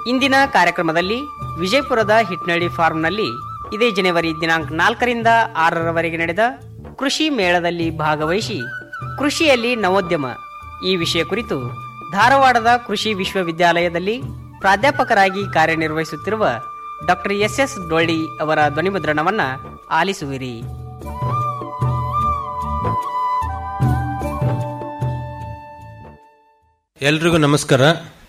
ಇಂದಿನ ಕಾರ್ಯಕ್ರಮದಲ್ಲಿ ವಿಜಯಪುರದ ಹಿಟ್ನಳ್ಳಿ ಫಾರ್ಮ್ನಲ್ಲಿ ಇದೇ ಜನವರಿ ದಿನಾಂಕ ನಾಲ್ಕರಿಂದ ಆರರವರೆಗೆ ನಡೆದ ಕೃಷಿ ಮೇಳದಲ್ಲಿ ಭಾಗವಹಿಸಿ ಕೃಷಿಯಲ್ಲಿ ನವೋದ್ಯಮ ಈ ವಿಷಯ ಕುರಿತು ಧಾರವಾಡದ ಕೃಷಿ ವಿಶ್ವವಿದ್ಯಾಲಯದಲ್ಲಿ ಪ್ರಾಧ್ಯಾಪಕರಾಗಿ ಕಾರ್ಯನಿರ್ವಹಿಸುತ್ತಿರುವ ಡಾಕ್ಟರ್ ಎಸ್ ಎಸ್ ಡೊಳ್ಳಿ ಅವರ ಧ್ವನಿಮುದ್ರಣವನ್ನ ಆಲಿಸುವಿರಿ ಎಲ್ರಿಗೂ ನಮಸ್ಕಾರ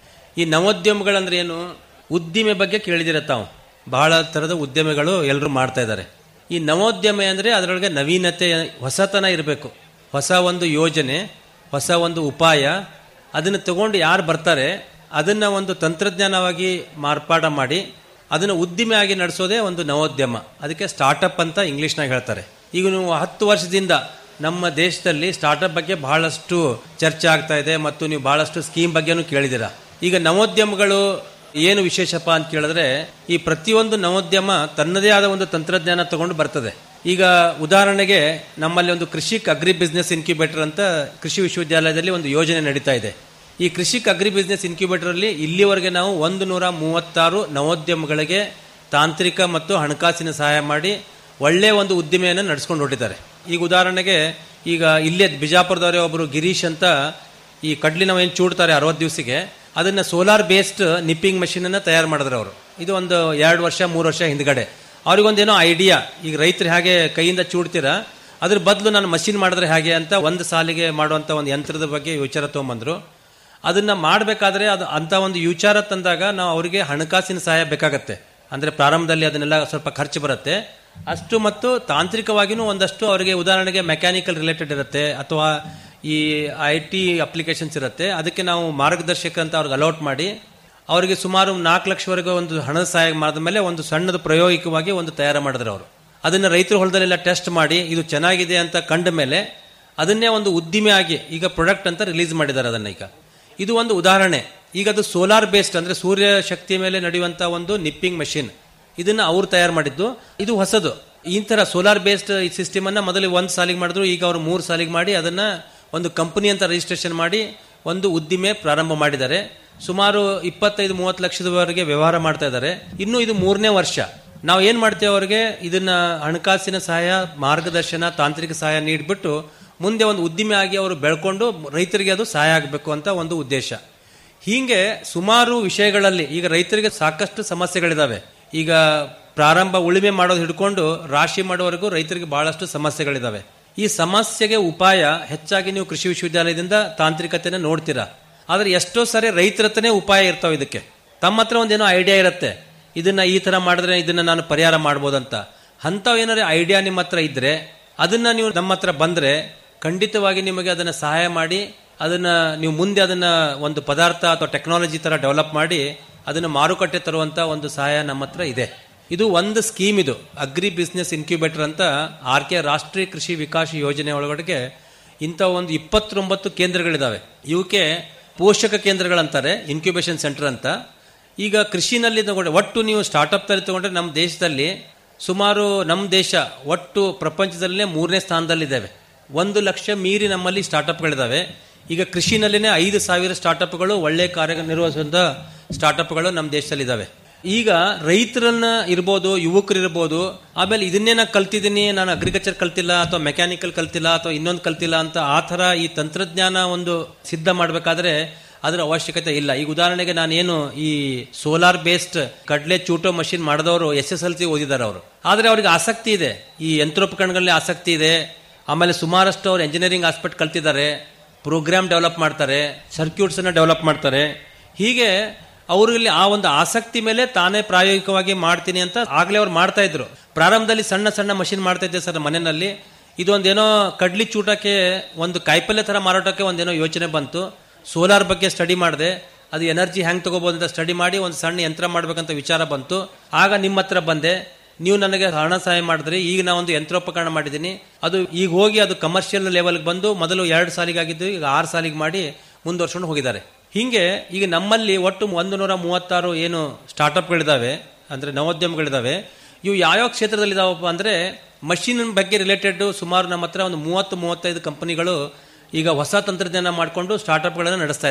ಈ ನವೋದ್ಯಮಗಳಂದ್ರೆ ಏನು ಉದ್ದಿಮೆ ಬಗ್ಗೆ ಕೇಳಿದಿರ ತಾವು ಬಹಳ ಥರದ ಉದ್ಯಮಗಳು ಎಲ್ಲರೂ ಮಾಡ್ತಾ ಇದ್ದಾರೆ ಈ ನವೋದ್ಯಮ ಅಂದರೆ ಅದರೊಳಗೆ ನವೀನತೆ ಹೊಸತನ ಇರಬೇಕು ಹೊಸ ಒಂದು ಯೋಜನೆ ಹೊಸ ಒಂದು ಉಪಾಯ ಅದನ್ನು ತಗೊಂಡು ಯಾರು ಬರ್ತಾರೆ ಅದನ್ನು ಒಂದು ತಂತ್ರಜ್ಞಾನವಾಗಿ ಮಾರ್ಪಾಡ ಮಾಡಿ ಅದನ್ನು ಉದ್ದಿಮೆ ಆಗಿ ನಡೆಸೋದೇ ಒಂದು ನವೋದ್ಯಮ ಅದಕ್ಕೆ ಸ್ಟಾರ್ಟಪ್ ಅಂತ ಇಂಗ್ಲೀಷ್ನಾಗ ಹೇಳ್ತಾರೆ ಈಗ ನೀವು ಹತ್ತು ವರ್ಷದಿಂದ ನಮ್ಮ ದೇಶದಲ್ಲಿ ಸ್ಟಾರ್ಟಪ್ ಬಗ್ಗೆ ಬಹಳಷ್ಟು ಚರ್ಚೆ ಆಗ್ತಾ ಇದೆ ಮತ್ತು ನೀವು ಬಹಳಷ್ಟು ಸ್ಕೀಮ್ ಬಗ್ಗೆನೂ ಕೇಳಿದ್ದೀರಾ ಈಗ ನವೋದ್ಯಮಗಳು ಏನು ವಿಶೇಷಪ್ಪ ಅಂತ ಕೇಳಿದ್ರೆ ಈ ಪ್ರತಿಯೊಂದು ನವೋದ್ಯಮ ತನ್ನದೇ ಆದ ಒಂದು ತಂತ್ರಜ್ಞಾನ ತಗೊಂಡು ಬರ್ತದೆ ಈಗ ಉದಾಹರಣೆಗೆ ನಮ್ಮಲ್ಲಿ ಒಂದು ಕೃಷಿಕ್ ಅಗ್ರಿ ಬಿಸ್ನೆಸ್ ಇನ್ಕ್ಯುಬೇಟರ್ ಅಂತ ಕೃಷಿ ವಿಶ್ವವಿದ್ಯಾಲಯದಲ್ಲಿ ಒಂದು ಯೋಜನೆ ನಡೀತಾ ಇದೆ ಈ ಕೃಷಿಕ್ ಅಗ್ರಿ ಬಿಸ್ನೆಸ್ ಇನ್ಕ್ಯುಬೇಟರ್ ಅಲ್ಲಿ ಇಲ್ಲಿವರೆಗೆ ನಾವು ಒಂದು ನೂರ ಮೂವತ್ತಾರು ನವೋದ್ಯಮಗಳಿಗೆ ತಾಂತ್ರಿಕ ಮತ್ತು ಹಣಕಾಸಿನ ಸಹಾಯ ಮಾಡಿ ಒಳ್ಳೆ ಒಂದು ಉದ್ದಿಮೆಯನ್ನು ನಡೆಸ್ಕೊಂಡು ಹೊಟ್ಟಿದ್ದಾರೆ ಈಗ ಉದಾಹರಣೆಗೆ ಈಗ ಇಲ್ಲೇ ಬಿಜಾಪುರದವರೇ ಒಬ್ಬರು ಗಿರೀಶ್ ಅಂತ ಈ ಕಡ್ಲಿ ನಾವು ಏನು ಚೂಡ್ತಾರೆ ಅರವತ್ತು ದಿವಸಿಗೆ ಅದನ್ನ ಸೋಲಾರ್ ಬೇಸ್ಡ್ ನಿಪ್ಪಿಂಗ್ ಮಷಿನ್ ಅನ್ನ ತಯಾರು ಮಾಡಿದ್ರು ಅವರು ಇದು ಒಂದು ಎರಡು ವರ್ಷ ಮೂರು ವರ್ಷ ಹಿಂದ್ಗಡೆ ಅವ್ರಿಗೊಂದೇನೋ ಐಡಿಯಾ ಈಗ ರೈತರು ಹೇಗೆ ಕೈಯಿಂದ ಚೂಡ್ತೀರಾ ಅದ್ರ ಬದಲು ನಾನು ಮಷಿನ್ ಮಾಡಿದ್ರೆ ಹೇಗೆ ಅಂತ ಒಂದು ಸಾಲಿಗೆ ಮಾಡುವಂತ ಒಂದು ಯಂತ್ರದ ಬಗ್ಗೆ ವಿಚಾರ ತಗೊಂಬಂದ್ರು ಅದನ್ನ ಮಾಡಬೇಕಾದ್ರೆ ಅದು ಅಂತ ಒಂದು ವಿಚಾರ ತಂದಾಗ ನಾವು ಅವರಿಗೆ ಹಣಕಾಸಿನ ಸಹಾಯ ಬೇಕಾಗತ್ತೆ ಅಂದ್ರೆ ಪ್ರಾರಂಭದಲ್ಲಿ ಅದನ್ನೆಲ್ಲ ಸ್ವಲ್ಪ ಖರ್ಚು ಬರುತ್ತೆ ಅಷ್ಟು ಮತ್ತು ತಾಂತ್ರಿಕವಾಗಿನೂ ಒಂದಷ್ಟು ಅವರಿಗೆ ಉದಾಹರಣೆಗೆ ಮೆಕ್ಯಾನಿಕಲ್ ರಿಲೇಟೆಡ್ ಇರುತ್ತೆ ಅಥವಾ ಈ ಐ ಟಿ ಅಪ್ಲಿಕೇಶನ್ಸ್ ಇರುತ್ತೆ ಅದಕ್ಕೆ ನಾವು ಮಾರ್ಗದರ್ಶಕ ಅಂತ ಅವ್ರಿಗೆ ಅಲೌಟ್ ಮಾಡಿ ಅವರಿಗೆ ಸುಮಾರು ನಾಲ್ಕು ಲಕ್ಷವರೆಗೂ ಒಂದು ಹಣದ ಸಹಾಯ ಮಾಡಿದ ಮೇಲೆ ಒಂದು ಸಣ್ಣದ ಪ್ರಾಯೋಗಿಕವಾಗಿ ಒಂದು ತಯಾರು ಮಾಡಿದ್ರು ಅವರು ಅದನ್ನ ರೈತರ ಹೊಲದಲ್ಲೆಲ್ಲ ಟೆಸ್ಟ್ ಮಾಡಿ ಇದು ಚೆನ್ನಾಗಿದೆ ಅಂತ ಕಂಡ ಮೇಲೆ ಅದನ್ನೇ ಒಂದು ಉದ್ದಿಮೆ ಆಗಿ ಈಗ ಪ್ರಾಡಕ್ಟ್ ಅಂತ ರಿಲೀಸ್ ಮಾಡಿದ್ದಾರೆ ಅದನ್ನ ಈಗ ಇದು ಒಂದು ಉದಾಹರಣೆ ಈಗ ಅದು ಸೋಲಾರ್ ಬೇಸ್ಡ್ ಅಂದ್ರೆ ಸೂರ್ಯ ಶಕ್ತಿ ಮೇಲೆ ನಡೆಯುವಂತ ಒಂದು ನಿಪ್ಪಿಂಗ್ ಮಷಿನ್ ಇದನ್ನ ಅವ್ರು ತಯಾರು ಮಾಡಿದ್ದು ಇದು ಹೊಸದು ಈ ತರ ಸೋಲಾರ್ ಬೇಸ್ಡ್ ಈ ಸಿಸ್ಟಮ್ ಅನ್ನ ಮೊದಲು ಒಂದ್ ಸಾಲಿಗೆ ಮಾಡಿದ್ರು ಈಗ ಅವರು ಮೂರು ಸಾಲಿಗೆ ಮಾಡಿ ಅದನ್ನ ಒಂದು ಕಂಪನಿ ಅಂತ ರಿಜಿಸ್ಟ್ರೇಷನ್ ಮಾಡಿ ಒಂದು ಉದ್ದಿಮೆ ಪ್ರಾರಂಭ ಮಾಡಿದ್ದಾರೆ ಸುಮಾರು ಇಪ್ಪತ್ತೈದು ಮೂವತ್ತು ಲಕ್ಷದವರೆಗೆ ವ್ಯವಹಾರ ಮಾಡ್ತಾ ಇದ್ದಾರೆ ಇನ್ನು ಇದು ಮೂರನೇ ವರ್ಷ ನಾವು ಏನ್ ಮಾಡ್ತೇವೆ ಅವರಿಗೆ ಇದನ್ನ ಹಣಕಾಸಿನ ಸಹಾಯ ಮಾರ್ಗದರ್ಶನ ತಾಂತ್ರಿಕ ಸಹಾಯ ನೀಡಿಬಿಟ್ಟು ಮುಂದೆ ಒಂದು ಉದ್ದಿಮೆ ಆಗಿ ಅವರು ಬೆಳ್ಕೊಂಡು ರೈತರಿಗೆ ಅದು ಸಹಾಯ ಆಗಬೇಕು ಅಂತ ಒಂದು ಉದ್ದೇಶ ಹೀಗೆ ಸುಮಾರು ವಿಷಯಗಳಲ್ಲಿ ಈಗ ರೈತರಿಗೆ ಸಾಕಷ್ಟು ಸಮಸ್ಯೆಗಳಿದಾವೆ ಈಗ ಪ್ರಾರಂಭ ಉಳಿಮೆ ಮಾಡೋದು ಹಿಡ್ಕೊಂಡು ರಾಶಿ ಮಾಡೋವರೆಗೂ ರೈತರಿಗೆ ಬಹಳಷ್ಟು ಸಮಸ್ಯೆಗಳಿದಾವೆ ಈ ಸಮಸ್ಯೆಗೆ ಉಪಾಯ ಹೆಚ್ಚಾಗಿ ನೀವು ಕೃಷಿ ವಿಶ್ವವಿದ್ಯಾಲಯದಿಂದ ತಾಂತ್ರಿಕತೆನ ನೋಡ್ತೀರಾ ಆದ್ರೆ ಎಷ್ಟೋ ಸರಿ ರೈತರ ಹತ್ರನೇ ಉಪಾಯ ಇರ್ತಾವೆ ಇದಕ್ಕೆ ತಮ್ಮ ಹತ್ರ ಒಂದೇನೋ ಐಡಿಯಾ ಇರುತ್ತೆ ಇದನ್ನ ಈ ತರ ಮಾಡಿದ್ರೆ ಇದನ್ನ ನಾನು ಪರಿಹಾರ ಮಾಡ್ಬೋದಂತ ಅಂಥವು ಏನಾದ್ರು ಐಡಿಯಾ ನಿಮ್ಮ ಹತ್ರ ಇದ್ರೆ ಅದನ್ನ ನೀವು ನಮ್ಮ ಹತ್ರ ಬಂದ್ರೆ ಖಂಡಿತವಾಗಿ ನಿಮಗೆ ಅದನ್ನ ಸಹಾಯ ಮಾಡಿ ಅದನ್ನ ನೀವು ಮುಂದೆ ಅದನ್ನ ಒಂದು ಪದಾರ್ಥ ಅಥವಾ ಟೆಕ್ನಾಲಜಿ ತರ ಡೆವಲಪ್ ಮಾಡಿ ಅದನ್ನ ಮಾರುಕಟ್ಟೆ ತರುವಂತ ಒಂದು ಸಹಾಯ ನಮ್ಮ ಹತ್ರ ಇದೆ ಇದು ಒಂದು ಸ್ಕೀಮ್ ಇದು ಅಗ್ರಿ ಬಿಸ್ನೆಸ್ ಇನ್ಕ್ಯುಬೇಟರ್ ಅಂತ ಆರ್ ಕೆ ರಾಷ್ಟ್ರೀಯ ಕೃಷಿ ವಿಕಾಸ ಯೋಜನೆ ಒಳಗಡೆ ಇಂಥ ಒಂದು ಇಪ್ಪತ್ತೊಂಬತ್ತು ಕೇಂದ್ರಗಳಿದಾವೆ ಇವಕ್ಕೆ ಪೋಷಕ ಕೇಂದ್ರಗಳಂತಾರೆ ಇನ್ಕ್ಯುಬೇಷನ್ ಸೆಂಟರ್ ಅಂತ ಈಗ ಕೃಷಿನಲ್ಲಿ ತಗೊಂಡ್ರೆ ಒಟ್ಟು ನೀವು ಸ್ಟಾರ್ಟ್ಅಪ್ ನಲ್ಲಿ ತಗೊಂಡ್ರೆ ನಮ್ಮ ದೇಶದಲ್ಲಿ ಸುಮಾರು ನಮ್ಮ ದೇಶ ಒಟ್ಟು ಪ್ರಪಂಚದಲ್ಲೇ ಮೂರನೇ ಸ್ಥಾನದಲ್ಲಿದ್ದಾವೆ ಒಂದು ಲಕ್ಷ ಮೀರಿ ನಮ್ಮಲ್ಲಿ ಸ್ಟಾರ್ಟ್ಅಪ್ಗಳಿದಾವೆ ಈಗ ಕೃಷಿನಲ್ಲಿನೇ ಐದು ಸಾವಿರ ಸ್ಟಾರ್ಟ್ಅಪ್ಗಳು ಒಳ್ಳೆ ಕಾರ್ಯನಿರ್ವಹಿಸುವಂತ ಸ್ಟಾರ್ಟ್ಅಪ್ಗಳು ನಮ್ಮ ದೇಶದಲ್ಲಿದ್ದಾವೆ ಈಗ ರೈತರನ್ನ ಇರ್ಬೋದು ಯುವಕರು ಇರ್ಬೋದು ಆಮೇಲೆ ಇದನ್ನೇ ನಾನು ಕಲ್ತಿದ್ದೀನಿ ನಾನು ಅಗ್ರಿಕಲ್ಚರ್ ಕಲ್ತಿಲ್ಲ ಅಥವಾ ಮೆಕ್ಯಾನಿಕಲ್ ಕಲ್ತಿಲ್ಲ ಅಥವಾ ಇನ್ನೊಂದು ಕಲ್ತಿಲ್ಲ ಅಂತ ಆ ಥರ ಈ ತಂತ್ರಜ್ಞಾನ ಒಂದು ಸಿದ್ಧ ಮಾಡಬೇಕಾದ್ರೆ ಅದರ ಅವಶ್ಯಕತೆ ಇಲ್ಲ ಈಗ ಉದಾಹರಣೆಗೆ ನಾನೇನು ಈ ಸೋಲಾರ್ ಬೇಸ್ಡ್ ಕಡ್ಲೆ ಚೂಟೋ ಮಷಿನ್ ಮಾಡಿದವರು ಎಸ್ ಎಸ್ ಎಲ್ ಸಿ ಓದಿದ್ದಾರೆ ಅವರು ಆದ್ರೆ ಅವ್ರಿಗೆ ಆಸಕ್ತಿ ಇದೆ ಈ ಯಂತ್ರೋಪಕರಣಗಳಲ್ಲಿ ಆಸಕ್ತಿ ಇದೆ ಆಮೇಲೆ ಸುಮಾರಷ್ಟು ಅವ್ರು ಎಂಜಿನಿಯರಿಂಗ್ ಆಸ್ಪೆಕ್ಟ್ ಕಲ್ತಿದ್ದಾರೆ ಪ್ರೋಗ್ರಾಮ್ ಡೆವಲಪ್ ಮಾಡ್ತಾರೆ ಸರ್ಕ್ಯೂಟ್ಸ್ ಅನ್ನ ಡೆವಲಪ್ ಮಾಡ್ತಾರೆ ಹೀಗೆ ಅವರಲ್ಲಿ ಆ ಒಂದು ಆಸಕ್ತಿ ಮೇಲೆ ತಾನೇ ಪ್ರಾಯೋಗಿಕವಾಗಿ ಮಾಡ್ತೀನಿ ಅಂತ ಆಗ್ಲೇ ಅವ್ರು ಮಾಡ್ತಾ ಇದ್ರು ಪ್ರಾರಂಭದಲ್ಲಿ ಸಣ್ಣ ಸಣ್ಣ ಮಷಿನ್ ಮಾಡ್ತಾ ಇದ್ದೆ ಸರ್ ಮನೆಯಲ್ಲಿ ಇದೊಂದೇನೋ ಕಡ್ಲಿ ಚೂಟಕ್ಕೆ ಒಂದು ಕಾಯಿಪಲ್ಯ ತರ ಮಾರಾಟಕ್ಕೆ ಒಂದೇನೋ ಯೋಚನೆ ಬಂತು ಸೋಲಾರ್ ಬಗ್ಗೆ ಸ್ಟಡಿ ಮಾಡಿದೆ ಅದು ಎನರ್ಜಿ ಹೆಂಗ್ ತಗೋಬಹುದು ಅಂತ ಸ್ಟಡಿ ಮಾಡಿ ಒಂದು ಸಣ್ಣ ಯಂತ್ರ ಮಾಡ್ಬೇಕಂತ ವಿಚಾರ ಬಂತು ಆಗ ನಿಮ್ಮ ಹತ್ರ ಬಂದೆ ನೀವು ನನಗೆ ಹಣ ಸಹಾಯ ಮಾಡಿದ್ರಿ ಈಗ ನಾ ಒಂದು ಯಂತ್ರೋಪಕರಣ ಮಾಡಿದ್ದೀನಿ ಅದು ಈಗ ಹೋಗಿ ಅದು ಕಮರ್ಷಿಯಲ್ ಲೆವೆಲ್ಗೆ ಬಂದು ಮೊದಲು ಎರಡು ಸಾಲಿಗೆ ಆಗಿದ್ದು ಈಗ ಆರು ಸಾಲಿಗೆ ಮಾಡಿ ಮುಂದುವರ್ಸ್ಕೊಂಡು ಹೋಗಿದ್ದಾರೆ ಹಿಂಗೆ ಈಗ ನಮ್ಮಲ್ಲಿ ಒಟ್ಟು ಒಂದು ನೂರ ಮೂವತ್ತಾರು ಏನು ಸ್ಟಾರ್ಟ್ಅಪ್ಗಳಿದಾವೆ ಅಂದ್ರೆ ನವೋದ್ಯಮಗಳಿದಾವೆ ಇವು ಯಾವ್ಯಾವ ಕ್ಷೇತ್ರದಲ್ಲಿದಾವಪ್ಪ ಅಂದ್ರೆ ಮಷಿನ್ ಬಗ್ಗೆ ರಿಲೇಟೆಡ್ ಸುಮಾರು ನಮ್ಮ ಹತ್ರ ಒಂದು ಮೂವತ್ತು ಮೂವತ್ತೈದು ಕಂಪನಿಗಳು ಈಗ ಹೊಸ ತಂತ್ರಜ್ಞಾನ ಮಾಡಿಕೊಂಡು ಸ್ಟಾರ್ಟ್ಅಪ್ಗಳನ್ನು ನಡೆಸ್ತಾ ಇದ್ದಾರೆ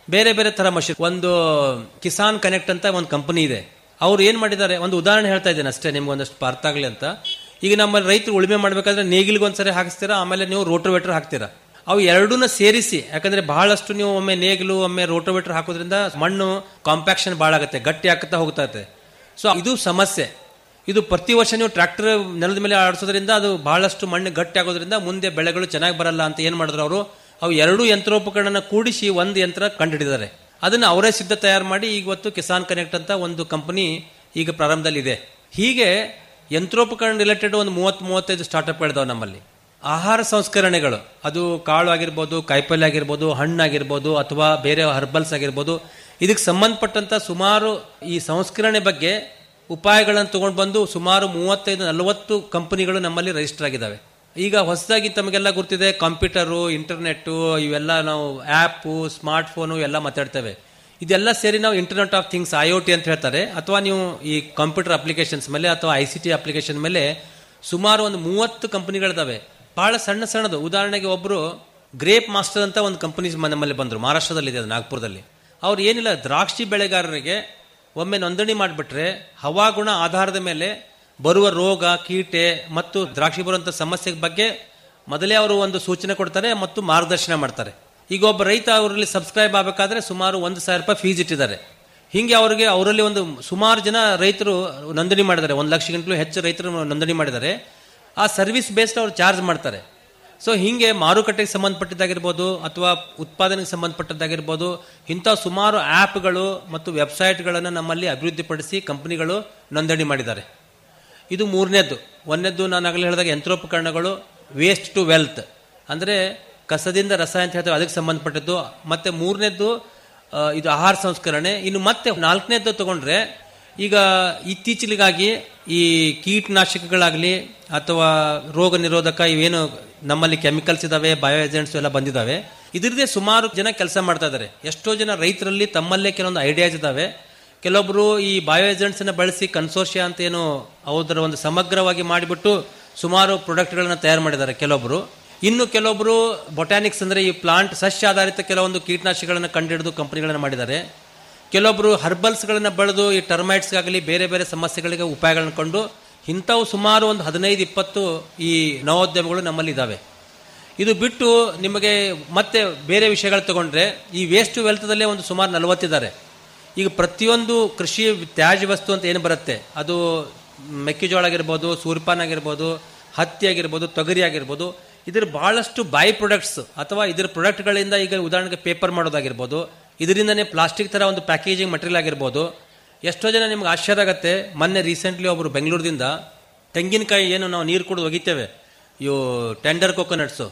ಬೇರೆ ಬೇರೆ ತರ ಮಷಿನ್ ಒಂದು ಕಿಸಾನ್ ಕನೆಕ್ಟ್ ಅಂತ ಒಂದು ಕಂಪನಿ ಇದೆ ಅವ್ರು ಏನ್ ಮಾಡಿದ್ದಾರೆ ಒಂದು ಉದಾಹರಣೆ ಹೇಳ್ತಾ ಇದ್ದೇನೆ ಅಷ್ಟೇ ನಿಮ್ಗೆ ಒಂದಷ್ಟು ಅರ್ಥ ಆಗಲಿ ಅಂತ ಈಗ ನಮ್ಮ ರೈತರು ಉಳುಮೆ ಮಾಡ್ಬೇಕಾದ್ರೆ ನೇಗಿಲ್ಗೆ ಒಂದ್ಸರಿ ಹಾಕಿಸ್ತೀರಾ ಆಮೇಲೆ ನೀವು ರೋಟೋವೇಟರ್ ಹಾಕ್ತೀರಾ ಅವು ಎರಡೂನ ಸೇರಿಸಿ ಯಾಕಂದ್ರೆ ಬಹಳಷ್ಟು ನೀವು ಒಮ್ಮೆ ನೇಗಿಲು ಒಮ್ಮೆ ರೋಟೋವೇಟರ್ ಹಾಕೋದ್ರಿಂದ ಮಣ್ಣು ಕಾಂಪ್ಯಾಕ್ಷನ್ ಬಹಳ ಆಗುತ್ತೆ ಗಟ್ಟಿ ಆಗ್ತಾ ಹೋಗ್ತಾ ಇರುತ್ತೆ ಸೊ ಇದು ಸಮಸ್ಯೆ ಇದು ಪ್ರತಿ ವರ್ಷ ನೀವು ಟ್ರ್ಯಾಕ್ಟರ್ ನೆಲದ ಮೇಲೆ ಆಡಿಸೋದ್ರಿಂದ ಅದು ಬಹಳಷ್ಟು ಮಣ್ಣು ಗಟ್ಟಿ ಆಗೋದ್ರಿಂದ ಮುಂದೆ ಬೆಳೆಗಳು ಚೆನ್ನಾಗಿ ಬರಲ್ಲ ಅಂತ ಏನ್ ಮಾಡಿದ್ರು ಅವರು ಅವು ಎರಡು ಯಂತ್ರೋಪಕರಣ ಕೂಡಿಸಿ ಒಂದು ಯಂತ್ರ ಕಂಡುಹಿಡಿದಾರೆ ಅದನ್ನ ಅವರೇ ಸಿದ್ಧ ತಯಾರು ಮಾಡಿ ಇವತ್ತು ಕಿಸಾನ್ ಕನೆಕ್ಟ್ ಅಂತ ಒಂದು ಕಂಪನಿ ಈಗ ಪ್ರಾರಂಭದಲ್ಲಿ ಇದೆ ಹೀಗೆ ಯಂತ್ರೋಪಕರಣ ರಿಲೇಟೆಡ್ ಒಂದು ಮೂವತ್ತ್ ಮೂವತ್ತೈದು ಸ್ಟಾರ್ಟ್ಅಪ್ ಇದಾವೆ ನಮ್ಮಲ್ಲಿ ಆಹಾರ ಸಂಸ್ಕರಣೆಗಳು ಅದು ಕಾಳು ಆಗಿರ್ಬೋದು ಕಾಯಿಪಲ್ಯ ಆಗಿರ್ಬೋದು ಹಣ್ಣಾಗಿರ್ಬೋದು ಅಥವಾ ಬೇರೆ ಹರ್ಬಲ್ಸ್ ಆಗಿರ್ಬೋದು ಇದಕ್ಕೆ ಸಂಬಂಧಪಟ್ಟಂತ ಸುಮಾರು ಈ ಸಂಸ್ಕರಣೆ ಬಗ್ಗೆ ಉಪಾಯಗಳನ್ನು ತಗೊಂಡು ಬಂದು ಸುಮಾರು ಮೂವತ್ತೈದು ನಲವತ್ತು ಕಂಪನಿಗಳು ನಮ್ಮಲ್ಲಿ ರಿಜಿಸ್ಟರ್ ಆಗಿದ್ದಾವೆ ಈಗ ಹೊಸದಾಗಿ ತಮಗೆಲ್ಲ ಗೊತ್ತಿದೆ ಕಂಪ್ಯೂಟರು ಇಂಟರ್ನೆಟ್ಟು ಇವೆಲ್ಲ ನಾವು ಆ್ಯಪು ಸ್ಮಾರ್ಟ್ ಫೋನು ಎಲ್ಲ ಮಾತಾಡ್ತೇವೆ ಇದೆಲ್ಲ ಸೇರಿ ನಾವು internet of things I T ಅಂತ ಹೇಳ್ತಾರೆ ಅಥವಾ ನೀವು ಈ ಕಂಪ್ಯೂಟರ್ ಅಪ್ಲಿಕೇಶನ್ಸ್ ಮೇಲೆ ಅಥವಾ ಐ ಸಿ ಟಿ ಅಪ್ಲಿಕೇಶನ್ ಮೇಲೆ ಸುಮಾರು ಒಂದು ಮೂವತ್ತು ಕಂಪನಿಗಳಿದಾವೆ ಬಹಳ ಸಣ್ಣ ಸಣ್ಣದು ಉದಾಹರಣೆಗೆ ಒಬ್ಬರು ಗ್ರೇಪ್ ಮಾಸ್ಟರ್ ಅಂತ ಒಂದು ಕಂಪನಿ ನಮ್ಮಲ್ಲಿ ಬಂದರು ಮಹಾರಾಷ್ಟ್ರದಲ್ಲಿದೆ ಅದು ನಾಗ್ಪುರದಲ್ಲಿ ಅವ್ರು ಏನಿಲ್ಲ ದ್ರಾಕ್ಷಿ ಬೆಳೆಗಾರರಿಗೆ ಒಮ್ಮೆ ನೋಂದಣಿ ಮಾಡಿಬಿಟ್ರೆ ಹವಾಗುಣ ಆಧಾರದ ಮೇಲೆ ಬರುವ ರೋಗ ಕೀಟೆ ಮತ್ತು ದ್ರಾಕ್ಷಿ ಬರುವಂತ ಸಮಸ್ಯೆ ಬಗ್ಗೆ ಮೊದಲೇ ಅವರು ಒಂದು ಸೂಚನೆ ಕೊಡ್ತಾರೆ ಮತ್ತು ಮಾರ್ಗದರ್ಶನ ಮಾಡ್ತಾರೆ ಈಗ ಒಬ್ಬ ರೈತ ಅವರಲ್ಲಿ ಸಬ್ಸ್ಕ್ರೈಬ್ ಆಗಬೇಕಾದ್ರೆ ಸುಮಾರು ಒಂದು ಸಾವಿರ ರೂಪಾಯಿ ಫೀಸ್ ಇಟ್ಟಿದ್ದಾರೆ ಹಿಂಗೆ ಅವರಿಗೆ ಅವರಲ್ಲಿ ಒಂದು ಸುಮಾರು ಜನ ರೈತರು ನೋಂದಣಿ ಮಾಡಿದ್ದಾರೆ ಒಂದು ಲಕ್ಷಕ್ಕಿಂತಲೂ ಹೆಚ್ಚು ರೈತರು ನೋಂದಣಿ ಮಾಡಿದ್ದಾರೆ ಆ ಸರ್ವಿಸ್ ಬೇಸ್ಡ್ ಅವ್ರು ಚಾರ್ಜ್ ಮಾಡ್ತಾರೆ ಸೊ ಹಿಂಗೆ ಮಾರುಕಟ್ಟೆಗೆ ಸಂಬಂಧಪಟ್ಟಿದ್ದಾಗಿರ್ಬೋದು ಅಥವಾ ಉತ್ಪಾದನೆಗೆ ಸಂಬಂಧಪಟ್ಟದ್ದಾಗಿರ್ಬೋದು ಇಂಥ ಸುಮಾರು ಆ್ಯಪ್ಗಳು ಮತ್ತು ವೆಬ್ಸೈಟ್ಗಳನ್ನು ನಮ್ಮಲ್ಲಿ ಅಭಿವೃದ್ಧಿಪಡಿಸಿ ಕಂಪನಿಗಳು ನೋಂದಣಿ ಮಾಡಿದ್ದಾರೆ ಇದು ಮೂರನೇದ್ದು ಒಂದನೇದ್ದು ನಾನು ಆಗಲೇ ಹೇಳಿದಾಗ ಯಂತ್ರೋಪಕರಣಗಳು ವೇಸ್ಟ್ ಟು ವೆಲ್ತ್ ಅಂದರೆ ಕಸದಿಂದ ರಸ ಅಂತ ಹೇಳ್ತೇವೆ ಅದಕ್ಕೆ ಸಂಬಂಧಪಟ್ಟದ್ದು ಮತ್ತೆ ಮೂರನೇದ್ದು ಆ, ಇದು ಆಹಾರ ಸಂಸ್ಕರಣೆ ಇನ್ನು ಮತ್ತೆ ನಾಲ್ಕನೇದ್ದು ತಗೊಂಡ್ರೆ ಈಗ ಇತ್ತೀಚಲಿಗಾಗಿ ಈ ಕೀಟನಾಶಕಗಳಾಗಲಿ ಅಥವಾ ರೋಗ ನಿರೋಧಕ ಇವೇನು ನಮ್ಮಲ್ಲಿ ಕೆಮಿಕಲ್ಸ್ ಇದಾವೆ ಬಯೋ ಏಜೆಂಟ್ಸ್ ಎಲ್ಲ ಬಂದಿದ್ದಾವೆ ಇದರದೇ ಸುಮಾರು ಜನ ಕೆಲಸ ಮಾಡ್ತಾ ಇದ್ದಾರೆ ಎಷ್ಟೋ ಜನ ರೈತರಲ್ಲಿ ತಮ್ಮಲ್ಲೇ ಕೆಲವೊಂದು ಐಡಿಯಾಸ್ ಇದಾವೆ ಕೆಲವೊಬ್ರು ಈ ಬಯೋ ಏಜೆಂಟ್ಸ್ ಅನ್ನ ಬಳಸಿ ಕನ್ಸೋರ್ಷಿಯಾ ಅಂತ ಏನು ಅದರ ಒಂದು ಸಮಗ್ರವಾಗಿ ಮಾಡಿಬಿಟ್ಟು ಸುಮಾರು ಪ್ರಾಡಕ್ಟ್ಗಳನ್ನ ತಯಾರು ಮಾಡಿದ್ದಾರೆ ಕೆಲವೊಬ್ರು ಇನ್ನು ಕೆಲವೊಬ್ರು ಬೊಟ್ಯಾನಿಕ್ಸ್ ಅಂದ್ರೆ ಈ ಪ್ಲಾಂಟ್ ಸಸ್ಯ ಆಧಾರಿತ ಕೆಲವೊಂದು ಕೀಟನಾಶಕಗಳನ್ನ ಕಂಡುಹಿಡಿದು ಕಂಪನಿಗಳನ್ನ ಮಾಡಿದ್ದಾರೆ ಕೆಲವೊಬ್ರು ಹರ್ಬಲ್ಸ್ಗಳನ್ನ ಬೆಳೆದು ಈ ಟರ್ಮೈಟ್ಸ್ಗಾಗಲಿ ಬೇರೆ ಬೇರೆ ಸಮಸ್ಯೆಗಳಿಗೆ ಉಪಾಯಗಳನ್ನ ಕೊಂಡು ಇಂಥವು ಸುಮಾರು ಒಂದು ಹದಿನೈದು ಇಪ್ಪತ್ತು ಈ ನವೋದ್ಯಮಗಳು ನಮ್ಮಲ್ಲಿ ಇದ್ದಾವೆ ಇದು ಬಿಟ್ಟು ನಿಮಗೆ ಮತ್ತೆ ಬೇರೆ ವಿಷಯಗಳು ತಗೊಂಡ್ರೆ ಈ ವೇಸ್ಟ್ ವೆಲ್ತ್ದಲ್ಲೇ ಒಂದು ಸುಮಾರು ನಲವತ್ತಿದ್ದಾರೆ ಈಗ ಪ್ರತಿಯೊಂದು ಕೃಷಿ ತ್ಯಾಜ್ಯ ವಸ್ತು ಅಂತ ಏನು ಬರುತ್ತೆ ಅದು ಮೆಕ್ಕೆಜೋಳ ಆಗಿರ್ಬೋದು ಸೂರ್ಪಾನ್ ಆಗಿರ್ಬೋದು ಹತ್ತಿ ಆಗಿರ್ಬೋದು ತೊಗರಿ ಆಗಿರ್ಬೋದು ಇದ್ರ ಬಹಳಷ್ಟು ಬೈ ಪ್ರೊಡಕ್ಟ್ಸ್ ಅಥವಾ ಇದ್ರ ಪ್ರಾಡಕ್ಟ್ಗಳಿಂದ ಈಗ ಉದಾಹರಣೆಗೆ ಪೇಪರ್ ಮಾಡೋದಾಗಿರ್ಬೋದು ಇದರಿಂದನೇ ಪ್ಲಾಸ್ಟಿಕ್ ತರ ಒಂದು ಪ್ಯಾಕೇಜಿಂಗ್ ಮಟೀರಿಯಲ್ ಆಗಿರ್ಬೋದು ಎಷ್ಟೋ ಜನ ನಿಮ್ಗೆ ಆಶ್ಚರ್ಯ ಆಗತ್ತೆ ಮೊನ್ನೆ ರೀಸೆಂಟ್ಲಿ ಒಬ್ರು ಬೆಂಗಳೂರದಿಂದ ತೆಂಗಿನಕಾಯಿ ಏನು ನಾವು ನೀರು ಕುಡಿದು ಒಗಿತೇವೆ ಇವು ಟೆಂಡರ್ ಕೊಕೊನಟ್ಸು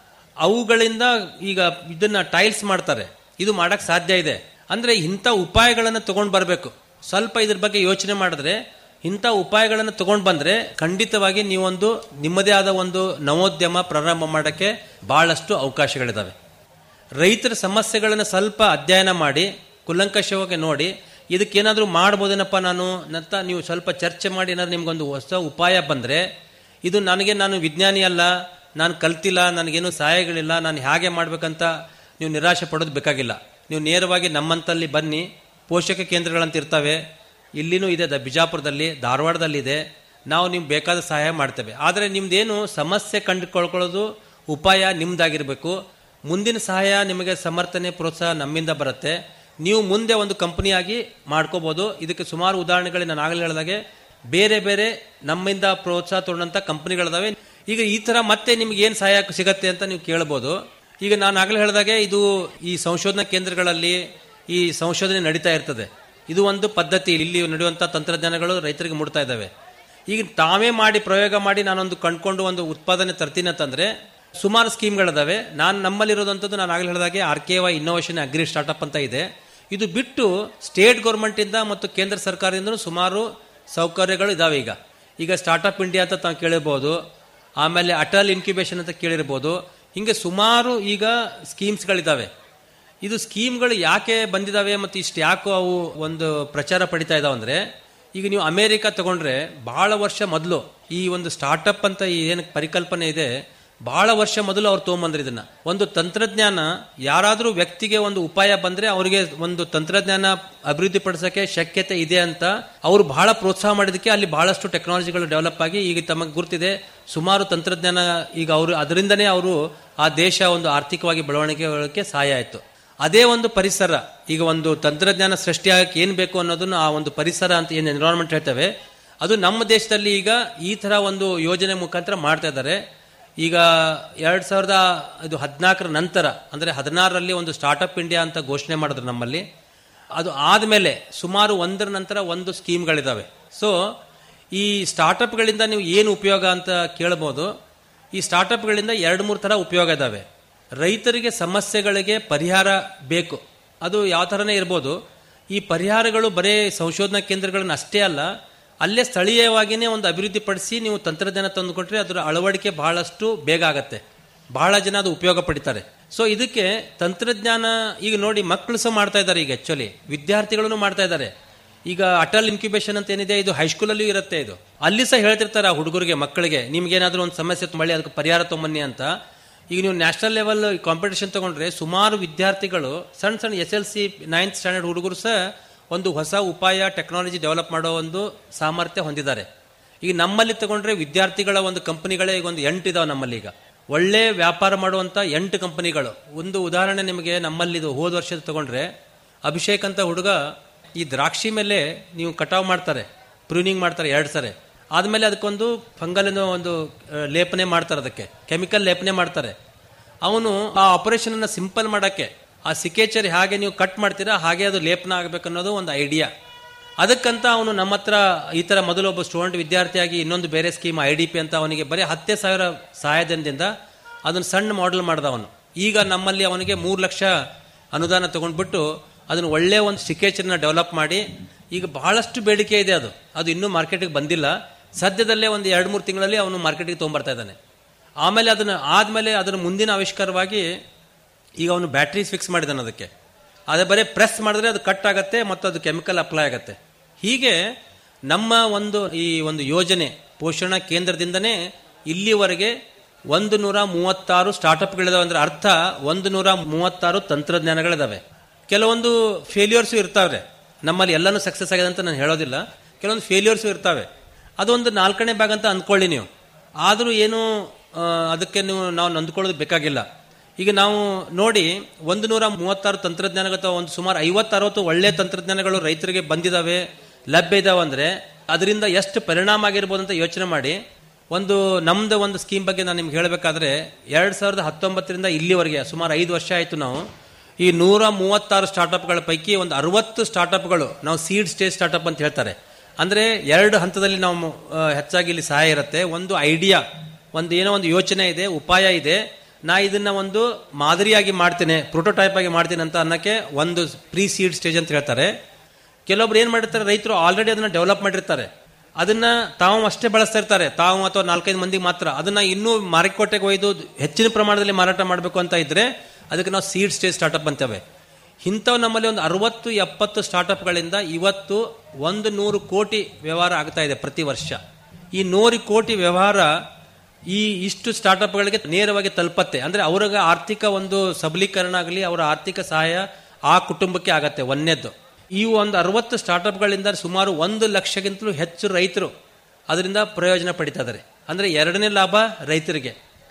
ಅವುಗಳಿಂದ ಈಗ ಇದನ್ನ ಟೈಲ್ಸ್ ಮಾಡ್ತಾರೆ ಇದು ಮಾಡಕ್ ಸಾಧ್ಯ ಇದೆ ಅಂದ್ರೆ ಇಂಥ ಉಪಾಯಗಳನ್ನು ತಗೊಂಡ್ ಬರಬೇಕು ಸ್ವಲ್ಪ ಇದ್ರ ಬಗ್ಗೆ ಯೋಚನೆ ಮಾಡಿದ್ರೆ ಇಂಥ ಉಪಾಯಗಳನ್ನು ತಗೊಂಡ್ ಬಂದ್ರೆ ಖಂಡಿತವಾಗಿ ನೀವೊಂದು ನಿಮ್ಮದೇ ಆದ ಒಂದು ನವೋದ್ಯಮ ಪ್ರಾರಂಭ ಮಾಡಕ್ಕೆ ಬಹಳಷ್ಟು ಅವಕಾಶಗಳಿದಾವೆ ರೈತರ ಸಮಸ್ಯೆಗಳನ್ನು ಸ್ವಲ್ಪ ಅಧ್ಯಯನ ಮಾಡಿ ಕುಲಂಕಷವಾಗಿ ನೋಡಿ ಇದಕ್ಕೇನಾದ್ರೂ ಮಾಡ್ಬೋದೇನಪ್ಪ ನಾನು ಅಂತ ನೀವು ಸ್ವಲ್ಪ ಚರ್ಚೆ ಮಾಡಿ ಏನಾದ್ರು ನಿಮ್ಗೊಂದು ಹೊಸ ಉಪಾಯ ಬಂದ್ರೆ ಇದು ನನಗೆ ನಾನು ವಿಜ್ಞಾನಿ ಅಲ್ಲ ನಾನು ಕಲ್ತಿಲ್ಲ ನನಗೇನು ಸಹಾಯಗಳಿಲ್ಲ ನಾನು ಹೇಗೆ ಮಾಡ್ಬೇಕಂತ ನೀವು ನಿರಾಶೆ ಪಡೋದು ಬೇಕಾಗಿಲ್ಲ ನೀವು ನೇರವಾಗಿ ನಮ್ಮಂತಲ್ಲಿ ಬನ್ನಿ ಪೋಷಕ ಕೇಂದ್ರಗಳಂತ ಇರ್ತವೆ ಇಲ್ಲಿನೂ ಇದೆ ದ- ಬಿಜಾಪುರದಲ್ಲಿ ಧಾರವಾಡದಲ್ಲಿ ಇದೆ ನಾವು ನಿಮ್ಗೆ ಬೇಕಾದ ಸಹಾಯ ಮಾಡ್ತೇವೆ ಆದರೆ ನಿಮ್ದೇನು ಸಮಸ್ಯೆ ಕಂಡುಕೊಳ್ಕೊಳ್ಳೋದು ಉಪಾಯ ನಿಮ್ದಾಗಿರ್ಬೇಕು ಮುಂದಿನ ಸಹಾಯ ನಿಮಗೆ ಸಮರ್ಥನೆ ಪ್ರೋತ್ಸಾಹ ನಮ್ಮಿಂದ ಬರುತ್ತೆ ನೀವು ಮುಂದೆ ಒಂದು ಕಂಪನಿಯಾಗಿ ಮಾಡ್ಕೋಬಹುದು ಇದಕ್ಕೆ ಸುಮಾರು ಉದಾಹರಣೆಗಳು ನಾನು ಆಗಲೇ ಹೇಳಿದಾಗೆ ಬೇರೆ ಬೇರೆ ನಮ್ಮಿಂದ ಪ್ರೋತ್ಸಾಹ ತೊಗೊಂಡಂತ ಕಂಪನಿಗಳಿದಾವೆ ಈಗ ಈ ತರ ಮತ್ತೆ ನಿಮ್ಗೆ ಏನ್ ಸಹಾಯ ಸಿಗತ್ತೆ ಅಂತ ನೀವು ಕೇಳಬಹುದು ಈಗ ನಾನು ಆಗಲೇ ಹೇಳಿದಾಗೆ ಇದು ಈ ಸಂಶೋಧನಾ ಕೇಂದ್ರಗಳಲ್ಲಿ ಈ ಸಂಶೋಧನೆ ನಡೀತಾ ಇರ್ತದೆ ಇದು ಒಂದು ಪದ್ಧತಿ ಇಲ್ಲಿ ನಡೆಯುವಂತ ತಂತ್ರಜ್ಞಾನಗಳು ರೈತರಿಗೆ ಮುಡ್ತಾ ಇದ್ದಾವೆ ಈಗ ತಾವೇ ಮಾಡಿ ಪ್ರಯೋಗ ಮಾಡಿ ನಾನೊಂದು ಕಂಡ್ಕೊಂಡು ಒಂದು ಉತ್ಪಾದನೆ ತರ್ತೀನಿ ಅಂತಂದ್ರೆ ಸುಮಾರು ಸ್ಕೀಮ್ಗಳಿದಾವೆ ನಾನು ನಮ್ಮಲ್ಲಿರೋದಂಥದ್ದು ನಾನು ಆಗಲೇ ಹೇಳಿದಾಗೆ R K Y innovation agri startup ಅಂತ ಇದೆ ಇದು ಬಿಟ್ಟು ಸ್ಟೇಟ್ ಗೌರ್ಮೆಂಟ್ ಇಂದ ಮತ್ತು ಕೇಂದ್ರ ಸರ್ಕಾರದಿಂದಲೂ ಸುಮಾರು ಸೌಕರ್ಯಗಳು ಇದಾವೆ ಈಗ ಈಗ ಸ್ಟಾರ್ಟ್ಅಪ್ ಇಂಡಿಯಾ ಅಂತ ತಾವು ಕೇಳಿರ್ಬೋದು ಆಮೇಲೆ ಅಟಲ್ ಇನ್ಕ್ಯುಬೇಷನ್ ಅಂತ ಕೇಳಿರ್ಬೋದು ಹಿಂಗೆ ಸುಮಾರು ಈಗ ಸ್ಕೀಮ್ಸ್ಗಳಿದ್ದಾವೆ ಇದು ಸ್ಕೀಮ್ಗಳು ಯಾಕೆ ಬಂದಿದಾವೆ ಮತ್ತು ಇಷ್ಟು ಯಾಕೋ ಅವು ಒಂದು ಪ್ರಚಾರ ಪಡಿತಾ ಇದಾವೆ ಅಂದ್ರೆ ಈಗ ನೀವು ಅಮೆರಿಕ ತಗೊಂಡ್ರೆ ಬಹಳ ವರ್ಷ ಮೊದಲು ಈ ಒಂದು ಸ್ಟಾರ್ಟ್ಅಪ್ ಅಂತ ಈ ಏನು ಪರಿಕಲ್ಪನೆ ಇದೆ ಬಹಳ ವರ್ಷ ಮೊದಲು ಅವ್ರು ತೊಗೊಂಬಂದ್ರು ಇದನ್ನ ಒಂದು ತಂತ್ರಜ್ಞಾನ ಯಾರಾದರೂ ವ್ಯಕ್ತಿಗೆ ಒಂದು ಉಪಾಯ ಬಂದ್ರೆ ಅವರಿಗೆ ಒಂದು ತಂತ್ರಜ್ಞಾನ ಅಭಿವೃದ್ಧಿ ಪಡಿಸಕ್ಕೆ ಶಕ್ಯತೆ ಇದೆ ಅಂತ ಅವರು ಬಹಳ ಪ್ರೋತ್ಸಾಹ ಮಾಡಿದಕ್ಕೆ ಅಲ್ಲಿ ಬಹಳಷ್ಟು ಟೆಕ್ನಾಲಜಿಗಳು ಡೆವಲಪ್ ಆಗಿ ಈಗ ತಮಗೆ ಗುರ್ತಿದೆ ಸುಮಾರು ತಂತ್ರಜ್ಞಾನ ಈಗ ಅವರು ಅದರಿಂದನೇ ಅವರು ಆ ದೇಶ ಒಂದು ಆರ್ಥಿಕವಾಗಿ ಬೆಳವಣಿಗೆ ಸಹಾಯ ಆಯಿತು ಅದೇ ಒಂದು ಪರಿಸರ ಈಗ ಒಂದು ತಂತ್ರಜ್ಞಾನ ಸೃಷ್ಟಿಯಾಗಕ್ಕೆ ಏನು ಬೇಕು ಅನ್ನೋದನ್ನು ಆ ಒಂದು ಪರಿಸರ ಅಂತ ಏನು ಎನ್ವಿರಾನ್ಮೆಂಟ್ ಹೇಳ್ತೇವೆ ಅದು ನಮ್ಮ ದೇಶದಲ್ಲಿ ಈಗ ಈ ಥರ ಒಂದು ಯೋಜನೆ ಮುಖಾಂತರ ಮಾಡ್ತಾ ಇದ್ದಾರೆ ಈಗ ಎರಡು ಸಾವಿರದ ಇದು ಹದಿನಾಲ್ಕರ ನಂತರ ಅಂದರೆ ಹದಿನಾರರಲ್ಲಿ ಒಂದು ಸ್ಟಾರ್ಟಪ್ ಇಂಡಿಯಾ ಅಂತ ಘೋಷಣೆ ಮಾಡಿದ್ರು ನಮ್ಮಲ್ಲಿ ಅದು ಆದಮೇಲೆ ಸುಮಾರು ಒಂದರ ನಂತರ ಒಂದು ಸ್ಕೀಮ್ಗಳಿದ್ದಾವೆ ಸೊ ಈ ಸ್ಟಾರ್ಟಪ್ಗಳಿಂದ ನೀವು ಏನು ಉಪಯೋಗ ಅಂತ ಕೇಳ್ಬೋದು ಈ ಸ್ಟಾರ್ಟಪ್ಗಳಿಂದ ಎರಡು ಮೂರು ಥರ ಉಪಯೋಗ ಇದ್ದಾವೆ ರೈತರಿಗೆ ಸಮಸ್ಯೆಗಳಿಗೆ ಪರಿಹಾರ ಬೇಕು ಅದು ಯಾವ ಥರನೇ ಇರ್ಬೋದು ಈ ಪರಿಹಾರಗಳು ಬರೇ ಸಂಶೋಧನಾ ಕೇಂದ್ರಗಳನ್ನ ಅಷ್ಟೇ ಅಲ್ಲ ಅಲ್ಲೇ ಸ್ಥಳೀಯವಾಗಿಯೇ ಒಂದು ಅಭಿವೃದ್ಧಿಪಡಿಸಿ ನೀವು ತಂತ್ರಜ್ಞಾನ ತಂದುಕೊಟ್ರೆ ಅದರ ಅಳವಡಿಕೆ ಬಹಳಷ್ಟು ಬೇಗ ಆಗತ್ತೆ ಬಹಳ ಜನ ಅದು ಉಪಯೋಗ ಪಡಿತಾರೆ ಸೊ ಇದಕ್ಕೆ ತಂತ್ರಜ್ಞಾನ ಈಗ ನೋಡಿ ಮಕ್ಕಳು ಸಹ ಮಾಡ್ತಾ ಇದ್ದಾರೆ ಈಗ ಆಕ್ಚುಲಿ ವಿದ್ಯಾರ್ಥಿಗಳನ್ನು ಮಾಡ್ತಾ ಇದ್ದಾರೆ ಈಗ ಅಟಲ್ ಇನ್ಕ್ಯುಬೇಷನ್ ಅಂತ ಏನಿದೆ ಇದು ಹೈಸ್ಕೂಲಲ್ಲೂ ಇರುತ್ತೆ ಇದು ಅಲ್ಲಿ ಸಹ ಹೇಳ್ತಿರ್ತಾರೆ ಆ ಹುಡುಗರಿಗೆ ಮಕ್ಕಳಿಗೆ ನಿಮ್ಗೇನಾದ್ರೂ ಒಂದು ಸಮಸ್ಯೆ ಮಳೆ ಅದಕ್ಕೆ ಪರಿಹಾರ ತೊಗೊಂಬನ್ನಿ ಅಂತ ಈಗ ನೀವು ನ್ಯಾಷನಲ್ ಲೆವೆಲ್ ಕಾಂಪಿಟೇಷನ್ ತಗೊಂಡ್ರೆ ಸುಮಾರು ವಿದ್ಯಾರ್ಥಿಗಳು ಸಣ್ಣ ಸಣ್ಣ S L C ninth standard ಹುಡುಗರು ಸಹ ಒಂದು ಹೊಸ ಉಪಾಯ ಟೆಕ್ನಾಲಜಿ ಡೆವಲಪ್ ಮಾಡೋ ಒಂದು ಸಾಮರ್ಥ್ಯ ಹೊಂದಿದ್ದಾರೆ ಈಗ ನಮ್ಮಲ್ಲಿ ತಗೊಂಡ್ರೆ ವಿದ್ಯಾರ್ಥಿಗಳ ಒಂದು ಕಂಪನಿಗಳೇ ಈಗ ಒಂದು ಎಂಟು ಇದಾವೆ ನಮ್ಮಲ್ಲಿ ಈಗ ಒಳ್ಳೆ ವ್ಯಾಪಾರ ಮಾಡುವಂತ ಎಂಟು ಕಂಪನಿಗಳು ಒಂದು ಉದಾಹರಣೆ ನಿಮಗೆ ನಮ್ಮಲ್ಲಿ ಇದು ಹೋದ ವರ್ಷದ ತಗೊಂಡ್ರೆ ಅಭಿಷೇಕ್ ಅಂತ ಹುಡುಗ ಈ ದ್ರಾಕ್ಷಿ ಮೇಲೆ ನೀವು ಕಟಾವ್ ಮಾಡ್ತಾರೆ ಪ್ರೂನಿಂಗ್ ಮಾಡ್ತಾರೆ ಎರಡು ಸರಿ ಆದ್ಮೇಲೆ ಅದಕ್ಕೊಂದು ಫಂಗಲ್ ಒಂದು ಆ, ಲೇಪನೆ ಮಾಡ್ತಾರೆ ಅದಕ್ಕೆ ಕೆಮಿಕಲ್ ಲೇಪನೆ ಮಾಡ್ತಾರೆ ಅವನು ಆ ಆಪರೇಷನ್ ಅನ್ನ ಸಿಂಪಲ್ ಮಾಡಕ್ಕೆ ಆ ಸಿಕೇಚರ್ ಹೇಗೆ ನೀವು ಕಟ್ ಮಾಡ್ತೀರಾ ಹಾಗೆ ಅದು ಲೇಪನ ಆಗಬೇಕನ್ನೋದು ಒಂದು ಐಡಿಯಾ ಅದಕ್ಕಂತ ಅವನು ನಮ್ಮ ಹತ್ರ ಈ ತರ ಮೊದಲು ಒಬ್ಬ ಸ್ಟೂಡೆಂಟ್ ವಿದ್ಯಾರ್ಥಿಯಾಗಿ ಇನ್ನೊಂದು ಬೇರೆ ಸ್ಕೀಮ್ ಐ ಡಿ ಪಿ ಅಂತ ಅವನಿಗೆ ಬರೀ ಹತ್ತೇ ಸಾವಿರ ಸಹಾಯಧನದಿಂದ ಅದನ್ನು ಸಣ್ಣ ಮಾಡೆಲ್ ಮಾಡ್ದ ಅವನು ಈಗ ನಮ್ಮಲ್ಲಿ ಅವನಿಗೆ ಮೂರು ಲಕ್ಷ ಅನುದಾನ ತಗೊಂಡ್ಬಿಟ್ಟು ಅದನ್ನು ಒಳ್ಳೆ ಒಂದು ಸಿಕೇಚರ್ನ ಡೆವಲಪ್ ಮಾಡಿ ಈಗ ಬಹಳಷ್ಟು ಬೇಡಿಕೆ ಇದೆ ಅದು ಅದು ಇನ್ನೂ ಮಾರ್ಕೆಟಿಗೆ ಬಂದಿಲ್ಲ ಸದ್ಯದಲ್ಲೇ ಒಂದು ಎರಡು ಮೂರು ತಿಂಗಳಲ್ಲಿ ಅವನು ಮಾರ್ಕೆಟಿಗೆ ತೊಗೊಂಬರ್ತಾ ಇದ್ದಾನೆ ಆಮೇಲೆ ಅದನ್ನು ಆದಮೇಲೆ ಅದರ ಮುಂದಿನ ಆವಿಷ್ಕಾರವಾಗಿ ಈಗ ಅವನು ಬ್ಯಾಟ್ರೀಸ್ ಫಿಕ್ಸ್ ಮಾಡಿದಾನೆ ಅದಕ್ಕೆ ಅದೇ ಬರೀ ಪ್ರೆಸ್ ಮಾಡಿದ್ರೆ ಅದು ಕಟ್ ಆಗತ್ತೆ ಮತ್ತು ಅದು ಕೆಮಿಕಲ್ ಅಪ್ಲೈ ಆಗತ್ತೆ ಹೀಗೆ ನಮ್ಮ ಒಂದು ಈ ಒಂದು ಯೋಜನೆ ಪೋಷಣಾ ಕೇಂದ್ರದಿಂದನೇ ಇಲ್ಲಿವರೆಗೆ ಒಂದು ನೂರ ಮೂವತ್ತಾರು ಸ್ಟಾರ್ಟ್ಅಪ್ಗಳಿದಾವೆ ಅಂದ್ರೆ ಅರ್ಥ ಒಂದು ನೂರ ಮೂವತ್ತಾರು ತಂತ್ರಜ್ಞಾನಗಳಿದಾವೆ ಕೆಲವೊಂದು ಫೇಲ್ಯೂರ್ಸು ಇರ್ತಾವೆ ನಮ್ಮಲ್ಲಿ ಎಲ್ಲನೂ ಸಕ್ಸಸ್ ಆಗಿದೆ ಅಂತ ನಾನು ಹೇಳೋದಿಲ್ಲ ಕೆಲವೊಂದು ಫೇಲ್ಯೂರ್ಸು ಇರ್ತಾವೆ ಅದೊಂದು ನಾಲ್ಕನೇ ಭಾಗ ಅಂತ ಅಂದ್ಕೊಳ್ಳಿ ನೀವು ಆದರೂ ಏನು ಆ, ಅದಕ್ಕೆ ನೀವು ನಾವು ನೊಂದ್ಕೊಳ್ಳೋದು ಬೇಕಾಗಿಲ್ಲ ಈಗ ನಾವು ನೋಡಿ ಒಂದು ನೂರ ಮೂವತ್ತಾರು ತಂತ್ರಜ್ಞಾನಗಳು ಅಥವಾ ಒಂದು ಸುಮಾರು ಐವತ್ತರವತ್ತು ಒಳ್ಳೆ ತಂತ್ರಜ್ಞಾನಗಳು ರೈತರಿಗೆ ಬಂದಿದಾವೆ ಲಭ್ಯ ಇದಾವೆ ಅಂದ್ರೆ ಅದರಿಂದ ಎಷ್ಟು ಪರಿಣಾಮ ಆಗಿರ್ಬೋದು ಅಂತ ಯೋಚನೆ ಮಾಡಿ ಒಂದು ನಮ್ದು ಒಂದು ಸ್ಕೀಮ್ ಬಗ್ಗೆ ನಾನು ನಿಮ್ಗೆ ಹೇಳಬೇಕಾದ್ರೆ ಎರಡ್ ಸಾವಿರದ ಹತ್ತೊಂಬತ್ತರಿಂದ ಇಲ್ಲಿವರೆಗೆ ಸುಮಾರು ಐದು ವರ್ಷ ಆಯಿತು ನಾವು ಈ ನೂರ ಮೂವತ್ತಾರು ಸ್ಟಾರ್ಟ್ಅಪ್ಗಳ ಪೈಕಿ ಒಂದು ಅರವತ್ತು ಸ್ಟಾರ್ಟ್ಅಪ್ಗಳು ನಾವು ಸೀಡ್ ಸ್ಟೇಜ್ ಸ್ಟಾರ್ಟ್ಅಪ್ ಅಂತ ಹೇಳ್ತಾರೆ ಅಂದ್ರೆ ಎರಡು ಹಂತದಲ್ಲಿ ನಾವು ಆ, ಹೆಚ್ಚಾಗಿ ಇಲ್ಲಿ ಸಹಾಯ ಇರುತ್ತೆ ಒಂದು ಐಡಿಯಾ ಒಂದು ಏನೋ ಒಂದು ಯೋಚನೆ ಇದೆ ಉಪಾಯ ಇದೆ ನಾ ಇದನ್ನ ಒಂದು ಮಾದರಿಯಾಗಿ ಮಾಡ್ತೇನೆ ಪ್ರೋಟೋಟೈಪ್ ಆಗಿ ಮಾಡ್ತೇನೆ ಅಂತ ಅನ್ನಕ್ಕೆ ಒಂದು ಪ್ರೀ ಸೀಡ್ ಸ್ಟೇಜ್ ಅಂತ ಹೇಳ್ತಾರೆ ಕೆಲವೊಬ್ರು ಏನ್ ಮಾಡಿರ್ತಾರೆ ರೈತರು ಆಲ್ರೆಡಿ ಅದನ್ನ ಡೆವಲಪ್ ಮಾಡಿರ್ತಾರೆ ಅದನ್ನ ತಾವು ಅಷ್ಟೇ ಬಳಸ್ತಾ ಇರ್ತಾರೆ ತಾವು ಅಥವಾ ನಾಲ್ಕೈದು ಮಂದಿಗೆ ಮಾತ್ರ ಅದನ್ನ ಇನ್ನೂ ಮಾರುಕಟ್ಟೆಗೆ ಒಯ್ದು ಹೆಚ್ಚಿನ ಪ್ರಮಾಣದಲ್ಲಿ ಮಾರಾಟ ಮಾಡಬೇಕು ಅಂತ ಇದ್ರೆ ಅದಕ್ಕೆ ನಾವು ಸೀಡ್ ಸ್ಟೇಜ್ ಸ್ಟಾರ್ಟ್ಅಪ್ ಅಂತೇವೆ ಇಂಥವು ನಮ್ಮಲ್ಲಿ ಒಂದು ಅರವತ್ತು ಎಪ್ಪತ್ತು ಸ್ಟಾರ್ಟ್ಅಪ್ಗಳಿಂದ ಇವತ್ತು ಒಂದು ನೂರು ಕೋಟಿ ವ್ಯವಹಾರ ಆಗ್ತಾ ಇದೆ ಪ್ರತಿ ವರ್ಷ ಈ ನೂರು ಕೋಟಿ ವ್ಯವಹಾರ ಈ ಇಷ್ಟು ಸ್ಟಾರ್ಟ್ಅಪ್ಗಳಿಗೆ ನೇರವಾಗಿ ತಲುಪತ್ತೆ ಅಂದ್ರೆ ಅವ್ರಿಗೆ ಆರ್ಥಿಕ ಒಂದು ಸಬಲೀಕರಣ ಆಗಲಿ ಅವರ ಆರ್ಥಿಕ ಸಹಾಯ ಆ ಕುಟುಂಬಕ್ಕೆ ಆಗತ್ತೆ ಒಂದನೇದ್ದು ಈ ಒಂದು ಅರವತ್ತು ಸ್ಟಾರ್ಟ್ಅಪ್ಗಳಿಂದ ಸುಮಾರು ಒಂದು ಲಕ್ಷಕ್ಕಿಂತಲೂ ಹೆಚ್ಚು ರೈತರು ಅದರಿಂದ ಪ್ರಯೋಜನ ಪಡಿತಾ ಇದ್ದಾರೆ ಅಂದ್ರೆ ಎರಡನೇ ಲಾಭ ರೈತರಿಗೆ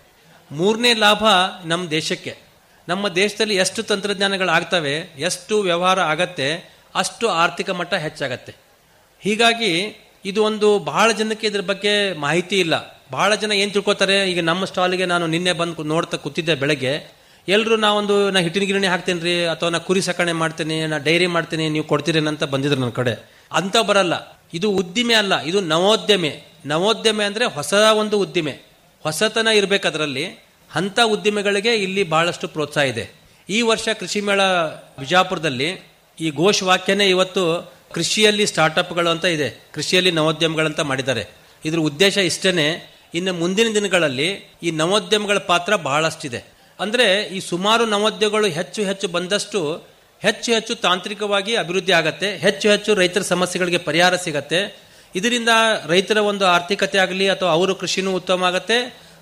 ಮೂರನೇ ಲಾಭ ನಮ್ಮ ದೇಶಕ್ಕೆ ನಮ್ಮ ದೇಶದಲ್ಲಿ ಎಷ್ಟು ತಂತ್ರಜ್ಞಾನಗಳಾಗ್ತವೆ ಎಷ್ಟು ವ್ಯವಹಾರ ಆಗತ್ತೆ ಅಷ್ಟು ಆರ್ಥಿಕ ಮಟ್ಟ ಹೆಚ್ಚಾಗತ್ತೆ ಹೀಗಾಗಿ ಇದು ಒಂದು ಬಹಳ ಜನಕ್ಕೆ ಇದ್ರ ಬಗ್ಗೆ ಮಾಹಿತಿ ಇಲ್ಲ ಬಹಳ ಜನ ಏನ್ ತಿಳ್ಕೊತಾರೆ ಈಗ ನಮ್ಮ ಸ್ಟಾಲ್ಗೆ ನಾನು ನಿನ್ನೆ ಬಂದು ನೋಡ್ತಾ ಕೂತಿದ್ದೆ ಬೆಳಗ್ಗೆ ಎಲ್ಲರೂ ನಾವೊಂದು ನಾ ಹಿಟ್ಟಿನ ಗಿರಣಿ ಹಾಕ್ತೇನೆ ರೀ ಅಥವಾ ನಾ ಕುರಿ ಸಾಕಣೆ ಮಾಡ್ತೀನಿ ನಾ ಡೈರಿ ಮಾಡ್ತೀನಿ ನೀವು ಕೊಡ್ತೀರೇನಂತ ಬಂದಿದ್ರು ನನ್ನ ಕಡೆ ಅಂತ ಬರಲ್ಲ ಇದು ಉದ್ದಿಮೆ ಅಲ್ಲ ಇದು ನವೋದ್ಯಮೆ ನವೋದ್ಯಮೆ ಅಂದ್ರೆ ಹೊಸ ಒಂದು ಉದ್ದಿಮೆ ಹೊಸತನ ಇರ್ಬೇಕು ಅದರಲ್ಲಿ ಅಂತ ಉದ್ದಿಮೆಗಳಿಗೆ ಇಲ್ಲಿ ಬಹಳಷ್ಟು ಪ್ರೋತ್ಸಾಹ ಇದೆ ಈ ವರ್ಷ ಕೃಷಿ ಮೇಳ ವಿಜಾಪುರದಲ್ಲಿ ಈ ಘೋಷ್ ವಾಕ್ಯನೇ ಇವತ್ತು ಕೃಷಿಯಲ್ಲಿ ಸ್ಟಾರ್ಟ್ಅಪ್ಗಳು ಅಂತ ಇದೆ ಕೃಷಿಯಲ್ಲಿ ನವೋದ್ಯಮಗಳಂತ ಮಾಡಿದ್ದಾರೆ ಇದ್ರ ಉದ್ದೇಶ ಇಷ್ಟೇನೆ ಇನ್ನು ಮುಂದಿನ ದಿನಗಳಲ್ಲಿ ಈ ನವೋದ್ಯಮಗಳ ಪಾತ್ರ ಬಹಳಷ್ಟಿದೆ ಅಂದ್ರೆ ಈ ಸುಮಾರು ನವೋದ್ಯಮಗಳು ಹೆಚ್ಚು ಹೆಚ್ಚು ಬಂದಷ್ಟು ಹೆಚ್ಚು ಹೆಚ್ಚು ತಾಂತ್ರಿಕವಾಗಿ ಅಭಿವೃದ್ಧಿ ಆಗತ್ತೆ ಹೆಚ್ಚು ಹೆಚ್ಚು ರೈತರ ಸಮಸ್ಯೆಗಳಿಗೆ ಪರಿಹಾರ ಸಿಗತ್ತೆ ಇದರಿಂದ ರೈತರ ಒಂದು ಆರ್ಥಿಕತೆ ಆಗಲಿ ಅಥವಾ ಅವರು ಕೃಷಿನೂ ಉತ್ತಮ ಆಗತ್ತೆ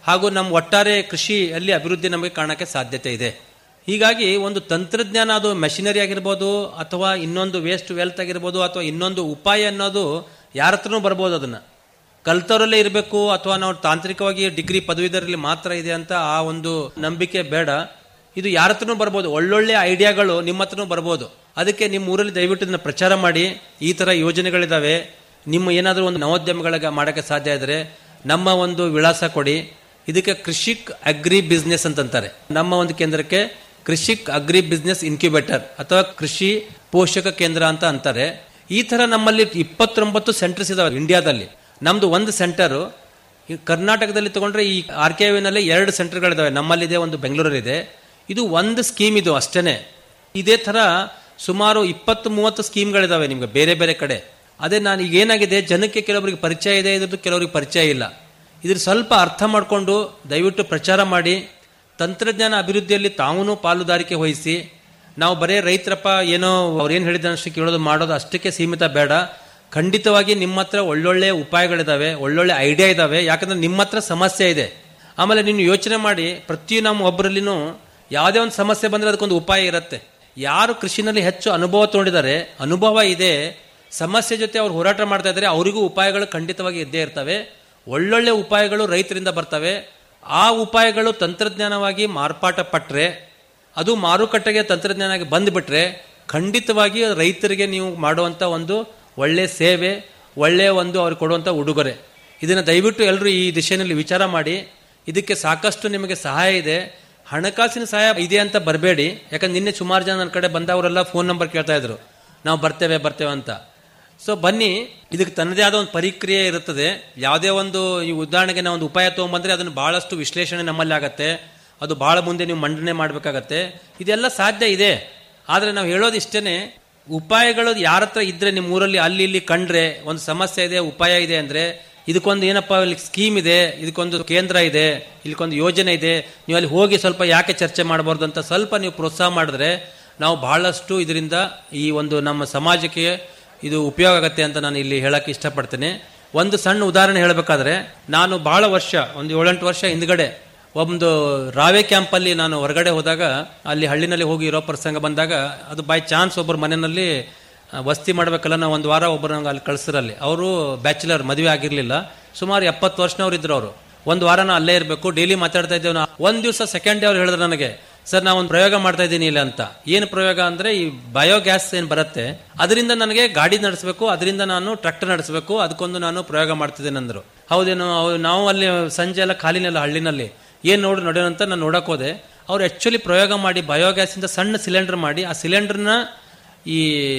ಹಾಗೂ ನಮ್ಮ ಒಟ್ಟಾರೆ ಕೃಷಿಯಲ್ಲಿ ಅಭಿವೃದ್ಧಿ ನಮಗೆ ಕಾಣಕ್ಕೆ ಸಾಧ್ಯತೆ ಇದೆ ಹೀಗಾಗಿ ಒಂದು ತಂತ್ರಜ್ಞಾನ ಅದು ಮೆಷಿನರಿ ಆಗಿರ್ಬೋದು ಅಥವಾ ಇನ್ನೊಂದು ವೇಸ್ಟ್ ವೆಲ್ತ್ ಆಗಿರ್ಬೋದು ಅಥವಾ ಇನ್ನೊಂದು ಉಪಾಯ ಅನ್ನೋದು ಯಾರ ಹತ್ರನೂ ಬರ್ಬೋದು ಅದನ್ನ ಕಲ್ತವರಲ್ಲೇ ಇರಬೇಕು ಅಥವಾ ನಾವು ತಾಂತ್ರಿಕವಾಗಿ ಡಿಗ್ರಿ ಪದವೀಧರಲ್ಲಿ ಮಾತ್ರ ಇದೆ ಅಂತ ಆ ಒಂದು ನಂಬಿಕೆ ಬೇಡ ಇದು ಯಾರ ಹತ್ರನೂ ಬರ್ಬೋದು ಒಳ್ಳೊಳ್ಳೆ ಐಡಿಯಾಗಳು ನಿಮ್ಮ ಹತ್ರನೂ ಬರ್ಬೋದು ಅದಕ್ಕೆ ನಿಮ್ಮ ಊರಲ್ಲಿ ದಯವಿಟ್ಟು ಇದನ್ನ ಪ್ರಚಾರ ಮಾಡಿ ಈ ತರ ಯೋಜನೆಗಳಿದಾವೆ ನಿಮ್ಮ ಏನಾದರೂ ಒಂದು ನವೋದ್ಯಮಗಳಿಗೆ ಮಾಡಕ್ಕೆ ಸಾಧ್ಯ ಇದ್ರೆ ನಮ್ಮ ಒಂದು ವಿಳಾಸ ಕೊಡಿ ಇದಕ್ಕೆ ಕೃಷಿಕ್ ಅಗ್ರಿ ಬಿಸ್ನೆಸ್ ಅಂತಂತಾರೆ ನಮ್ಮ ಒಂದು ಕೇಂದ್ರಕ್ಕೆ ಕೃಷಿಕ್ ಅಗ್ರಿ ಬಿಸ್ನೆಸ್ ಇನ್ಕ್ಯುಬೇಟರ್ ಅಥವಾ ಕೃಷಿ ಪೋಷಕ ಕೇಂದ್ರ ಅಂತ ಅಂತಾರೆ ಈ ತರ ನಮ್ಮಲ್ಲಿ ಇಪ್ಪತ್ತೊಂಬತ್ತು ಸೆಂಟರ್ಸ್ ಇದಾವೆ ಇಂಡಿಯಾದಲ್ಲಿ ನಮ್ದು ಒಂದು ಸೆಂಟರು ಈ ಕರ್ನಾಟಕದಲ್ಲಿ ತಗೊಂಡ್ರೆ ಈ ಆರ್ ಕೆ ನಲ್ಲಿ ಎರಡು ಸೆಂಟರ್ಗಳಿದಾವೆ ನಮ್ಮಲ್ಲಿದೆ ಒಂದು ಬೆಂಗಳೂರಲ್ಲಿದೆ ಇದು ಒಂದು ಸ್ಕೀಮ್ ಇದು ಅಷ್ಟೇನೆ ಇದೇ ತರ ಸುಮಾರು ಇಪ್ಪತ್ತು ಮೂವತ್ತು ಸ್ಕೀಮ್ಗಳಿದಾವೆ ನಿಮ್ಗೆ ಬೇರೆ ಬೇರೆ ಕಡೆ ಅದೇ ನಾನು ಈಗ ಏನಾಗಿದೆ ಜನಕ್ಕೆ ಕೆಲವರಿಗೆ ಪರಿಚಯ ಇದೆ ಇದ್ರದ್ದು ಕೆಲವರಿಗೆ ಪರಿಚಯ ಇಲ್ಲ ಇದ್ರ ಸ್ವಲ್ಪ ಅರ್ಥ ಮಾಡಿಕೊಂಡು ದಯವಿಟ್ಟು ಪ್ರಚಾರ ಮಾಡಿ ತಂತ್ರಜ್ಞಾನ ಅಭಿವೃದ್ಧಿಯಲ್ಲಿ ತಾವೂ ಪಾಲುದಾರಿಕೆ ವಹಿಸಿ ನಾವು ಬರೇ ರೈತರಪ್ಪ ಏನೋ ಅವ್ರು ಏನು ಹೇಳಿದ ಅಷ್ಟೇ ಕೇಳೋದು ಮಾಡೋದು ಅಷ್ಟಕ್ಕೆ ಸೀಮಿತ ಬೇಡ ಖಂಡಿತವಾಗಿ ನಿಮ್ಮ ಹತ್ರ ಒಳ್ಳೊಳ್ಳೆ ಉಪಾಯಗಳಿದಾವೆ ಒಳ್ಳೊಳ್ಳೆ ಐಡಿಯಾ ಇದಾವೆ ಯಾಕಂದ್ರೆ ನಿಮ್ಮ ಹತ್ರ ಸಮಸ್ಯೆ ಇದೆ ಆಮೇಲೆ ನೀನು ಯೋಚನೆ ಮಾಡಿ ಪ್ರತಿ ನಮ್ಮ ಒಬ್ಬರಲ್ಲಿನೂ ಯಾವುದೇ ಒಂದು ಸಮಸ್ಯೆ ಬಂದ್ರೆ ಅದಕ್ಕೊಂದು ಉಪಾಯ ಇರುತ್ತೆ ಯಾರು ಕೃಷಿನಲ್ಲಿ ಹೆಚ್ಚು ಅನುಭವ ತಗೊಂಡಿದ್ದಾರೆ ಅನುಭವ ಇದೆ ಸಮಸ್ಯೆ ಜೊತೆ ಅವ್ರು ಹೋರಾಟ ಮಾಡ್ತಾ ಇದ್ದಾರೆ ಅವರಿಗೂ ಉಪಾಯಗಳು ಖಂಡಿತವಾಗಿ ಇದ್ದೇ ಇರ್ತವೆ ಒಳ್ಳೊಳ್ಳೆ ಉಪಾಯಗಳು ರೈತರಿಂದ ಬರ್ತವೆ ಆ ಉಪಾಯಗಳು ತಂತ್ರಜ್ಞಾನವಾಗಿ ಮಾರ್ಪಾಟ ಪಟ್ರೆ ಅದು ಮಾರುಕಟ್ಟೆಗೆ ತಂತ್ರಜ್ಞಾನ ಬಂದ್ಬಿಟ್ರೆ ಖಂಡಿತವಾಗಿ ರೈತರಿಗೆ ನೀವು ಮಾಡುವಂತ ಒಂದು ಒಳ್ಳೆ ಸೇವೆ ಒಳ್ಳೆ ಒಂದು ಅವ್ರಿಗೆ ಕೊಡುವಂತ ಉಡುಗೊರೆ ಇದನ್ನ ದಯವಿಟ್ಟು ಎಲ್ಲರೂ ಈ ದಿಶೆಯಲ್ಲಿ ವಿಚಾರ ಮಾಡಿ ಇದಕ್ಕೆ ಸಾಕಷ್ಟು ನಿಮಗೆ ಸಹಾಯ ಇದೆ ಹಣಕಾಸಿನ ಸಹಾಯ ಇದೆ ಅಂತ ಬರಬೇಡಿ ಯಾಕಂದ್ರೆ ನಿನ್ನೆ ಸುಮಾರು ಜನ ನನ್ನ ಕಡೆ ಬಂದವರೆಲ್ಲ ಫೋನ್ ನಂಬರ್ ಕೇಳ್ತಾ ಇದ್ರು ನಾವು ಬರ್ತೇವೆ ಬರ್ತೇವೆ ಅಂತ ಸೊ ಬನ್ನಿ ಇದಕ್ಕೆ ತನ್ನದೇ ಆದ ಒಂದು ಪರಿಕ್ರಿಯೆ ಇರುತ್ತದೆ ಯಾವುದೇ ಒಂದು ಈ ಉದಾಹರಣೆಗೆ ನಾವು ಒಂದು ಉಪಾಯ ತಗೊಂಡ್ಬಂದ್ರೆ ಅದನ್ನು ಬಹಳಷ್ಟು ವಿಶ್ಲೇಷಣೆ ನಮ್ಮಲ್ಲಿ ಆಗತ್ತೆ ಅದು ಬಹಳ ಮುಂದೆ ನೀವು ಮಂಡನೆ ಮಾಡಬೇಕಾಗತ್ತೆ ಇದೆಲ್ಲ ಸಾಧ್ಯ ಇದೆ ಆದರೆ ನಾವು ಹೇಳೋದು ಇಷ್ಟೇನೆ ಉಪಾಯಗಳು ಯಾರ ಹತ್ರ ಇದ್ರೆ ನಿಮ್ಮ ಊರಲ್ಲಿ ಅಲ್ಲಿ ಇಲ್ಲಿ ಕಂಡ್ರೆ ಒಂದು ಸಮಸ್ಯೆ ಇದೆ ಉಪಾಯ ಇದೆ ಅಂದ್ರೆ ಇದಕ್ಕೊಂದು ಏನಪ್ಪ ಇಲ್ಲಿ ಸ್ಕೀಮ್ ಇದೆ ಇದಕ್ಕೊಂದು ಕೇಂದ್ರ ಇದೆ ಇಲ್ಲಿಗೊಂದು ಯೋಜನೆ ಇದೆ ನೀವು ಅಲ್ಲಿ ಹೋಗಿ ಸ್ವಲ್ಪ ಯಾಕೆ ಚರ್ಚೆ ಮಾಡಬಾರ್ದು ಅಂತ ಸ್ವಲ್ಪ ನೀವು ಪ್ರೋತ್ಸಾಹ ಮಾಡಿದ್ರೆ ನಾವು ಬಹಳಷ್ಟು ಇದರಿಂದ ಈ ಒಂದು ನಮ್ಮ ಸಮಾಜಕ್ಕೆ ಇದು ಉಪಯೋಗ ಆಗತ್ತೆ ಅಂತ ನಾನು ಇಲ್ಲಿ ಹೇಳಕ್ಕೆ ಇಷ್ಟಪಡ್ತೇನೆ ಒಂದು ಸಣ್ಣ ಉದಾಹರಣೆ ಹೇಳಬೇಕಾದ್ರೆ ನಾನು ಬಹಳ ವರ್ಷ ಒಂದು ಏಳೆಂಟು ವರ್ಷ ಹಿಂದ್ಗಡೆ ಒಂದು ರಾವೆ ಕ್ಯಾಂಪಲ್ಲಿ ನಾನು ಹೊರಗಡೆ ಹೋದಾಗ ಅಲ್ಲಿ ಹಳ್ಳಿನಲ್ಲಿ ಹೋಗಿ ಇರೋ ಪ್ರಸಂಗ ಬಂದಾಗ ಅದು ಬೈ ಚಾನ್ಸ್ ಒಬ್ಬರ ಮನೆಯಲ್ಲಿ ಆ, ವಸ್ತಿ ಮಾಡ್ಬೇಕಲ್ಲ ನಾವು ಒಂದು ವಾರ ಒಬ್ಬರು ನಂಗೆ ಅಲ್ಲಿ ಕಳ್ಸಿರಲ್ಲಿ ಅವರು ಬ್ಯಾಚುಲರ್ ಮದುವೆ ಆಗಿರ್ಲಿಲ್ಲ ಸುಮಾರು ಎಪ್ಪತ್ತು ವರ್ಷನವ್ರು ಇದ್ರು ಅವರು ಒಂದು ವಾರ ನಾ ಅಲ್ಲೇ ಇರಬೇಕು ಡೈಲಿ ಮಾತಾಡ್ತಾ ಇದ್ದೇವೆ ನಾವು ಒಂದ್ ದಿವಸ ಸೆಕೆಂಡ್ ಡೇ ಅವ್ರು ಹೇಳಿದ್ರು ನನಗೆ ಸರ್ ನಾವು ಒಂದು ಪ್ರಯೋಗ ಮಾಡ್ತಾ ಇದ್ದೀನಿ ಇಲ್ಲ ಅಂತ ಏನು ಪ್ರಯೋಗ ಅಂದ್ರೆ ಈ ಬಯೋಗ್ಯಾಸ್ ಏನು ಬರುತ್ತೆ ಅದರಿಂದ ನನಗೆ ಗಾಡಿ ನಡೆಸಬೇಕು ಅದರಿಂದ ನಾನು ಟ್ರ್ಯಾಕ್ಟರ್ ನಡೆಸಬೇಕು ಅದಕ್ಕೊಂದು ನಾನು ಪ್ರಯೋಗ ಮಾಡ್ತಿದ್ದೇನೆ ಅಂದ್ರು ಹೌದೇನು ಅವ್- ನಾವು ಅಲ್ಲಿ ಸಂಜೆ ಎಲ್ಲ ಖಾಲಿನೆಲ್ಲ ಹಳ್ಳಿನಲ್ಲಿ ಏನ್ ನೋಡಿ ನೋಡೋಣ ಅಂತ ನಾನು ನೋಡಕ್ ಹೋದೆ ಅವ್ರು ಆಕ್ಚುಲಿ ಪ್ರಯೋಗ ಮಾಡಿ ಬಯೋಗ್ಯಾಸ್ ಇಂದ ಸಣ್ಣ ಸಿಲಿಂಡರ್ ಮಾಡಿ ಆ ಸಿಲಿಂಡರ್ನ ಈ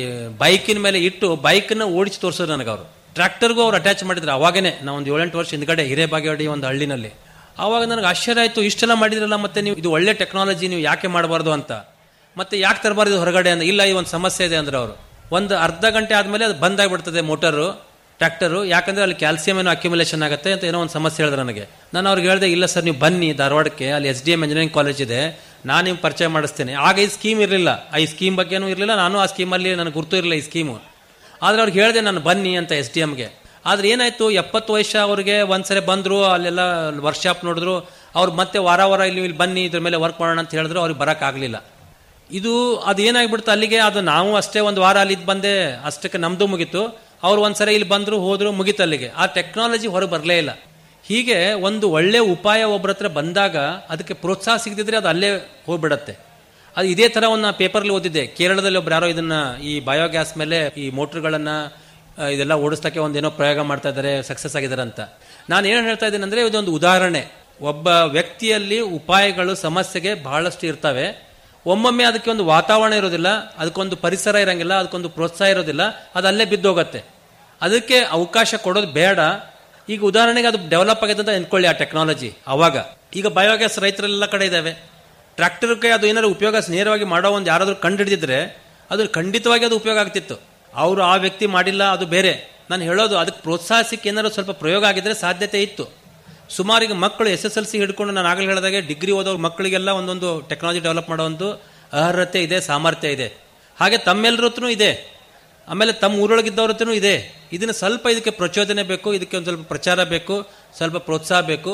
ಬೈಕಿನ ಮೇಲೆ ಇಟ್ಟು ಬೈಕ್ನ ಓಡಿಸಿ ತೋರಿಸೋದು ನನಗೆ ಅವರು ಟ್ರ್ಯಾಕ್ಟರ್ಗೂ ಅವ್ರು ಅಟ್ಯಾಚ್ ಮಾಡಿದ್ರು ಅವಾಗನೇ ನಾವು ಒಂದು ಏಳೆಂಟು ವರ್ಷ ಹಿಂದ್ಗಡೆ ಹಿರೇಬಾಗೇವಾಡಿ ಒಂದು ಹಳ್ಳಿನಲ್ಲಿ ಆವಾಗ ನನಗೆ ಆಶ್ಚರ್ಯ ಆಯ್ತು ಇಷ್ಟೆಲ್ಲ ಮಾಡಿದ್ರಲ್ಲ ಮತ್ತೆ ನೀವು ಇದು ಒಳ್ಳೆ ಟೆಕ್ನಾಲಜಿ ನೀವು ಯಾಕೆ ಮಾಡಬಾರ್ದು ಅಂತ ಮತ್ತೆ ಯಾಕೆ ತರಬಾರ್ದು ಹೊರಗಡೆ ಅಂದ್ರೆ ಇಲ್ಲ ಈ ಒಂದು ಸಮಸ್ಯೆ ಇದೆ ಅಂದ್ರೆ ಅವರು ಒಂದು ಅರ್ಧ ಗಂಟೆ ಆದ್ಮೇಲೆ ಅದು ಬಂದ್ ಆಗ್ಬಿಡ್ತದೆ ಮೋಟರು ಟ್ರ್ಯಾಕ್ಟರು ಯಾಕಂದ್ರೆ ಅಲ್ಲಿ ಕ್ಯಾಲ್ಸಿಯಂ ಏನೋ ಅಕ್ಯುಮುಲೇಷನ್ ಆಗುತ್ತೆ ಅಂತ ಏನೋ ಒಂದು ಸಮಸ್ಯೆ ಹೇಳಿದ್ರು ನನಗೆ ನಾನು ಅವ್ರಿಗೆ ಹೇಳಿದೆ ಇಲ್ಲ ಸರ್ ನೀವು ಬನ್ನಿ ಧಾರವಾಡಕ್ಕೆ ಅಲ್ಲಿ S D M engineering college ಇದೆ ನಾನು ನಿಮ್ಗೆ ಪರಿಚಯ ಮಾಡಿಸ್ತೇನೆ ಆಗ ಈ ಸ್ಕೀಮ್ ಇರಲಿಲ್ಲ ಈ ಸ್ಕೀಮ್ ಬಗ್ಗೆನೂ ಇರಲಿಲ್ಲ ನಾನು ಆ ಸ್ಕೀಮಲ್ಲಿ ನನಗೆ ಗುರ್ತು ಇರಲಿಲ್ಲ ಈ ಸ್ಕೀಮು ಆದ್ರೆ ಅವ್ರಿಗೆ ಹೇಳಿದೆ ನಾನು ಬನ್ನಿ ಅಂತ ಎಸ್ ಡಿ ಎಮ್ಗೆ ಆದ್ರೆ ಏನಾಯ್ತು ಎಪ್ಪತ್ತು ವಯಸ್ಸ ಅವ್ರಿಗೆ ಒಂದ್ಸರಿ ಬಂದ್ರು ಅಲ್ಲೆಲ್ಲ ವರ್ಕ್ಶಾಪ್ ನೋಡಿದ್ರು ಅವ್ರು ಮತ್ತೆ ವಾರ ವಾರ ಇಲ್ಲಿ ಇಲ್ಲಿ ಬನ್ನಿ ಇದ್ರ ಮೇಲೆ ವರ್ಕ್ ಮಾಡೋಣ ಅಂತ ಹೇಳಿದ್ರು ಅವ್ರಿಗೆ ಬರಕ್ ಆಗ್ಲಿಲ್ಲ ಇದು ಅದು ಏನಾಗ್ಬಿಡ್ತು ಅಲ್ಲಿಗೆ ಅದು ನಾವು ಅಷ್ಟೇ ಒಂದು ವಾರ ಅಲ್ಲಿ ಇದ್ ಬಂದೆ ಅಷ್ಟಕ್ಕೆ ನಮ್ದು ಮುಗೀತು ಅವ್ರು ಒಂದ್ಸರಿ ಇಲ್ಲಿ ಬಂದ್ರು ಹೋದ್ರು ಮುಗೀತು ಅಲ್ಲಿಗೆ ಆ ಟೆಕ್ನಾಲಜಿ ಹೊರಗೆ ಬರಲೇ ಇಲ್ಲ ಹೀಗೆ ಒಂದು ಒಳ್ಳೆ ಉಪಾಯ ಒಬ್ಬರ ಹತ್ರ ಬಂದಾಗ ಅದಕ್ಕೆ ಪ್ರೋತ್ಸಾಹ ಸಿಗದಿದ್ರೆ ಅದು ಅಲ್ಲೇ ಹೋಗ್ಬಿಡತ್ತೆ ಅದು ಇದೇ ತರ ಒಂದು ಪೇಪರ್ಲಿ ಓದಿದ್ದೆ ಕೇರಳದಲ್ಲಿ ಒಬ್ರು ಯಾರೋ ಇದನ್ನ ಈ ಬಯೋಗ್ಯಾಸ್ ಮೇಲೆ ಈ ಮೋಟರ್ಗಳನ್ನ ಆ, ಇದೆಲ್ಲ ಓಡಿಸ್ತಕ್ಕೆ ಒಂದೇನೋ ಪ್ರಯೋಗ ಮಾಡ್ತಾ ಇದ್ದಾರೆ ಸಕ್ಸಸ್ ಆಗಿದ್ದಾರೆ ಅಂತ ನಾನು ಏನು ಹೇಳ್ತಾ ಇದ್ದೀನಿ ಅಂದ್ರೆ ಇದೊಂದು ಉದಾಹರಣೆ ಒಬ್ಬ ವ್ಯಕ್ತಿಯಲ್ಲಿ ಉಪಾಯಗಳು ಸಮಸ್ಯೆಗೆ ಬಹಳಷ್ಟು ಇರ್ತವೆ ಒಮ್ಮೊಮ್ಮೆ ಅದಕ್ಕೆ ಒಂದು ವಾತಾವರಣ ಇರೋದಿಲ್ಲ ಅದಕ್ಕೊಂದು ಪರಿಸರ ಇರಂಗಿಲ್ಲ ಅದಕ್ಕೊಂದು ಪ್ರೋತ್ಸಾಹ ಇರೋದಿಲ್ಲ ಅದು ಅಲ್ಲೇ ಬಿದ್ದೋಗತ್ತೆ ಅದಕ್ಕೆ ಅವಕಾಶ ಕೊಡೋದು ಬೇಡ ಈಗ ಉದಾಹರಣೆಗೆ ಅದು ಡೆವಲಪ್ ಆಗಿದೆ ಅಂತ ಎನ್ಕೊಳ್ಳಿ ಆ ಟೆಕ್ನಾಲಜಿ ಅವಾಗ ಈಗ ಬಯೋಗ್ಯಾಸ್ ರೈತರೆಲ್ಲ ಕಡೆ ಇದಾವೆ ಟ್ರ್ಯಾಕ್ಟರ್ಗೆ ಅದು ಏನಾದ್ರು ಉಪಯೋಗ ನೇರವಾಗಿ ಮಾಡೋ ಒಂದು ಯಾರಾದ್ರೂ ಕಂಡುಹಿಡಿದಿದ್ರೆ ಅದು ಖಂಡಿತವಾಗಿ ಅದು ಉಪಯೋಗ ಆಗ್ತಿತ್ತು ಅವರು ಆ ವ್ಯಕ್ತಿ ಮಾಡಿಲ್ಲ ಅದು ಬೇರೆ ನಾನು ಹೇಳೋದು ಅದಕ್ಕೆ ಪ್ರೋತ್ಸಾಹ ಸಿಕ್ಕಿ ಏನಾದ್ರು ಸ್ವಲ್ಪ ಪ್ರಯೋಗ ಆಗಿದ್ರೆ ಸಾಧ್ಯತೆ ಇತ್ತು ಸುಮಾರು ಈಗ ಮಕ್ಕಳು ಎಸ್ ಎಸ್ ಎಲ್ ಸಿ ಹಿಡ್ಕೊಂಡು ನಾನು ಆಗಲೇ ಹೇಳಿದಾಗೆ ಡಿಗ್ರಿ ಓದೋ ಮಕ್ಕಳಿಗೆಲ್ಲ ಒಂದೊಂದು ಟೆಕ್ನಾಲಜಿ ಡೆವಲಪ್ ಮಾಡೋ ಒಂದು ಅರ್ಹತೆ ಇದೆ ಸಾಮರ್ಥ್ಯ ಇದೆ ಹಾಗೆ ತಮ್ಮೆಲ್ಲರ ಹತ್ರನೂ ಇದೆ ಆಮೇಲೆ ತಮ್ಮ ಊರೊಳಗಿದ್ದವ್ರ ಹತ್ರನೂ ಇದೆ ಇದನ್ನ ಸ್ವಲ್ಪ ಇದಕ್ಕೆ ಪ್ರಚೋದನೆ ಬೇಕು ಇದಕ್ಕೆ ಒಂದು ಸ್ವಲ್ಪ ಪ್ರಚಾರ ಬೇಕು ಸ್ವಲ್ಪ ಪ್ರೋತ್ಸಾಹ ಬೇಕು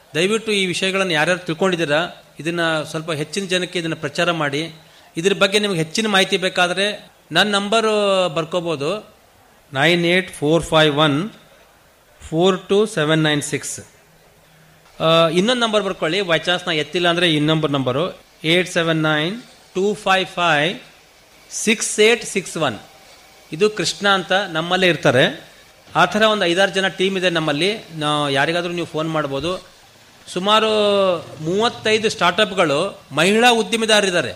ದಯವಿಟ್ಟು ಈ ವಿಷಯಗಳನ್ನು ಯಾರ್ಯಾರು ತಿಳ್ಕೊಂಡಿದ್ದೀರಾ ಇದನ್ನ ಸ್ವಲ್ಪ ಹೆಚ್ಚಿನ ಜನಕ್ಕೆ ಇದನ್ನ ಪ್ರಚಾರ ಮಾಡಿ ಇದ್ರ ಬಗ್ಗೆ ನಿಮ್ಗೆ ಹೆಚ್ಚಿನ ಮಾಹಿತಿ ಬೇಕಾದರೆ ನನ್ನ ನಂಬರು ಬರ್ಕೋಬೋದು nine eight four five one four two seven nine six ಇನ್ನೊಂದು ನಂಬರ್ ಬರ್ಕೊಳ್ಳಿ ಬೈ ಚಾನ್ಸ್ ನಾ ಎತ್ತಿಲ್ಲ ಅಂದರೆ ಇನ್ನೊಂದು number eight seven nine two five five six eight six one ಇದು ಕೃಷ್ಣ ಅಂತ ನಮ್ಮಲ್ಲೇ ಇರ್ತಾರೆ ಆ ಥರ ಒಂದು ಐದಾರು ಜನ ಟೀಮ್ ಇದೆ ನಮ್ಮಲ್ಲಿ ನಾವು ಯಾರಿಗಾದರೂ ನೀವು ಫೋನ್ ಮಾಡ್ಬೋದು ಸುಮಾರು ಮೂವತ್ತೈದು ಸ್ಟಾರ್ಟಪ್ಗಳು ಮಹಿಳಾ ಉದ್ಯಮಿದಾರರಿದ್ದಾರೆ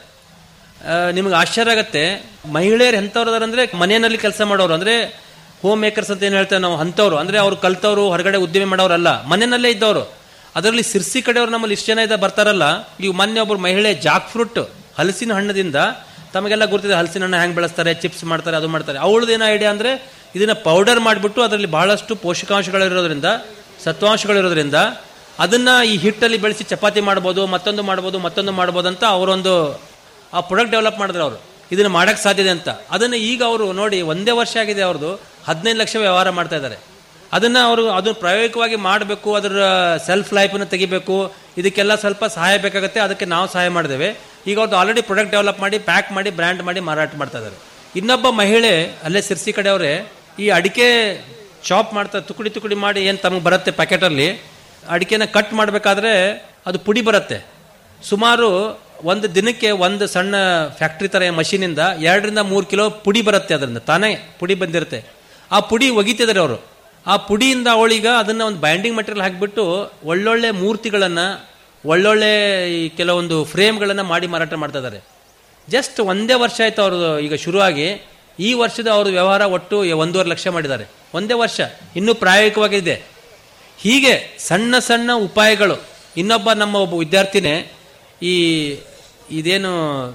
ನಿಮಗೆ ಆಶ್ಚರ್ಯ ಆಗುತ್ತೆ ಮಹಿಳೆಯರು ಎಂಥವ್ರು ಅದಾರೆ ಅಂದರೆ ಮನೆಯಲ್ಲಿ ಕೆಲಸ ಮಾಡೋರು ಅಂದರೆ ಹೋಮ್ ಮೇಕರ್ಸ್ ಅಂತ ಏನು ಹೇಳ್ತೇವೆ ನಾವು ಅಂಥವ್ರು ಅಂದರೆ ಅವ್ರು ಕಲ್ತವ್ರು ಹೊರಗಡೆ ಉದ್ಯಮಿ ಮಾಡೋರಲ್ಲ ಮನೆಯಲ್ಲೇ ಇದ್ದವರು ಅದರಲ್ಲಿ ಸಿರ್ಸಿ ಕಡೆಯವರು ನಮ್ಮಲ್ಲಿ ಇಷ್ಟು ಜನ ಇದ್ದ ಬರ್ತಾರಲ್ಲ ಈಗ ಮೊನ್ನೆ ಒಬ್ಬರು ಮಹಿಳೆ ಜಾಕ್ ಫ್ರೂಟ್ ಹಲಸಿನ ಹಣ್ಣದಿಂದ ತಮಗೆಲ್ಲ ಗುರ್ತಿದೆ ಹಲಸಿನ ಹಣ್ಣು ಹೆಂಗೆ ಬೆಳೆಸ್ತಾರೆ ಚಿಪ್ಸ್ ಮಾಡ್ತಾರೆ ಅದು ಮಾಡ್ತಾರೆ ಅವಳದ್ದು ಏನೋ ಐಡಿಯಾ ಅಂದರೆ ಇದನ್ನ ಪೌಡರ್ ಮಾಡಿಬಿಟ್ಟು ಅದರಲ್ಲಿ ಬಹಳಷ್ಟು ಪೋಷಕಾಂಶಗಳಿರೋದ್ರಿಂದ ಸತ್ವಾಂಶಗಳಿರೋದ್ರಿಂದ ಅದನ್ನ ಈ ಹಿಟ್ಟಲ್ಲಿ ಬೆಳೆಸಿ ಚಪಾತಿ ಮಾಡ್ಬೋದು ಮತ್ತೊಂದು ಮಾಡ್ಬೋದು ಮತ್ತೊಂದು ಮಾಡ್ಬೋದು ಅಂತ ಅವರೊಂದು ಆ ಪ್ರಾಡಕ್ಟ್ ಡೆವಲಪ್ ಮಾಡಿದ್ರು ಅವರು ಇದನ್ನ ಮಾಡಕ್ಕೆ ಸಾಧ್ಯತೆ ಅಂತ ಅದನ್ನ ಈಗ ಅವರು ನೋಡಿ ಒಂದೇ ವರ್ಷ ಆಗಿದೆ ಅವ್ರದ್ದು ಹದಿನೈದು ಲಕ್ಷ ವ್ಯವಹಾರ ಮಾಡ್ತಾ ಇದ್ದಾರೆ ಅದನ್ನ ಅವರು ಅದನ್ನ ಪ್ರಾಯೋಗಿಕವಾಗಿ ಮಾಡಬೇಕು ಅದರ ಸೆಲ್ಫ್ ಲೈಫನ್ನು ತೆಗಿಬೇಕು ಇದಕ್ಕೆಲ್ಲ ಸ್ವಲ್ಪ ಸಹಾಯ ಬೇಕಾಗುತ್ತೆ ಅದಕ್ಕೆ ನಾವು ಸಹಾಯ ಮಾಡಿದ್ದೇವೆ ಈಗ ಅವ್ರದ್ದು ಆಲ್ರೆಡಿ ಪ್ರಾಡಕ್ಟ್ ಡೆವಲಪ್ ಮಾಡಿ ಪ್ಯಾಕ್ ಮಾಡಿ ಬ್ರ್ಯಾಂಡ್ ಮಾಡಿ ಮಾರಾಟ ಮಾಡ್ತಾ ಇದ್ದಾರೆ ಇನ್ನೊಬ್ಬ ಮಹಿಳೆ ಅಲ್ಲೇ ಸಿರ್ಸಿ ಕಡೆಯವರೇ ಈ ಅಡಿಕೆ ಚಾಪ್ ಮಾಡ್ತಾ ತುಕಡಿ ತುಕಡಿ ಮಾಡಿ ಏನು ತಮಗೆ ಬರುತ್ತೆ ಪ್ಯಾಕೆಟಲ್ಲಿ ಅಡಿಕೆನ ಕಟ್ ಮಾಡಬೇಕಾದ್ರೆ ಅದು ಪುಡಿ ಬರುತ್ತೆ ಸುಮಾರು ಒಂದು ದಿನಕ್ಕೆ ಒಂದು ಸಣ್ಣ ಫ್ಯಾಕ್ಟ್ರಿ ಥರ ಮಷೀನಿಂದ ಎರಡರಿಂದ ಮೂರು ಕಿಲೋ ಪುಡಿ ಬರುತ್ತೆ ಅದರಿಂದ ತಾನೇ ಪುಡಿ ಬಂದಿರುತ್ತೆ ಆ ಪುಡಿ ಒಗಿತಿದ್ದಾರೆ ಅವರು ಆ ಪುಡಿಯಿಂದ ಅವಳೀಗ ಅದನ್ನ ಒಂದು ಬೈಂಡಿಂಗ್ ಮಟೀರಿಯಲ್ ಹಾಕಿಬಿಟ್ಟು ಒಳ್ಳೊಳ್ಳೆ ಮೂರ್ತಿಗಳನ್ನು ಒಳ್ಳೊಳ್ಳೆ ಈ ಕೆಲವೊಂದು ಫ್ರೇಮ್ಗಳನ್ನು ಮಾಡಿ ಮಾರಾಟ ಮಾಡ್ತಾ ಇದ್ದಾರೆ ಜಸ್ಟ್ ಒಂದೇ ವರ್ಷ ಆಯ್ತು ಅವ್ರದ್ದು ಈಗ ಶುರುವಾಗಿ ಈ ವರ್ಷದ ಅವ್ರ ವ್ಯವಹಾರ ಒಟ್ಟು ಒಂದೂವರೆ ಲಕ್ಷ ಮಾಡಿದ್ದಾರೆ ಒಂದೇ ವರ್ಷ ಇನ್ನೂ ಪ್ರಾಯೋಗಿಕವಾಗಿದೆ ಹೀಗೆ ಸಣ್ಣ ಸಣ್ಣ ಉಪಾಯಗಳು ಇನ್ನೊಬ್ಬ ನಮ್ಮ ಒಬ್ಬ ವಿದ್ಯಾರ್ಥಿನೇ ಈ ಇದೇನು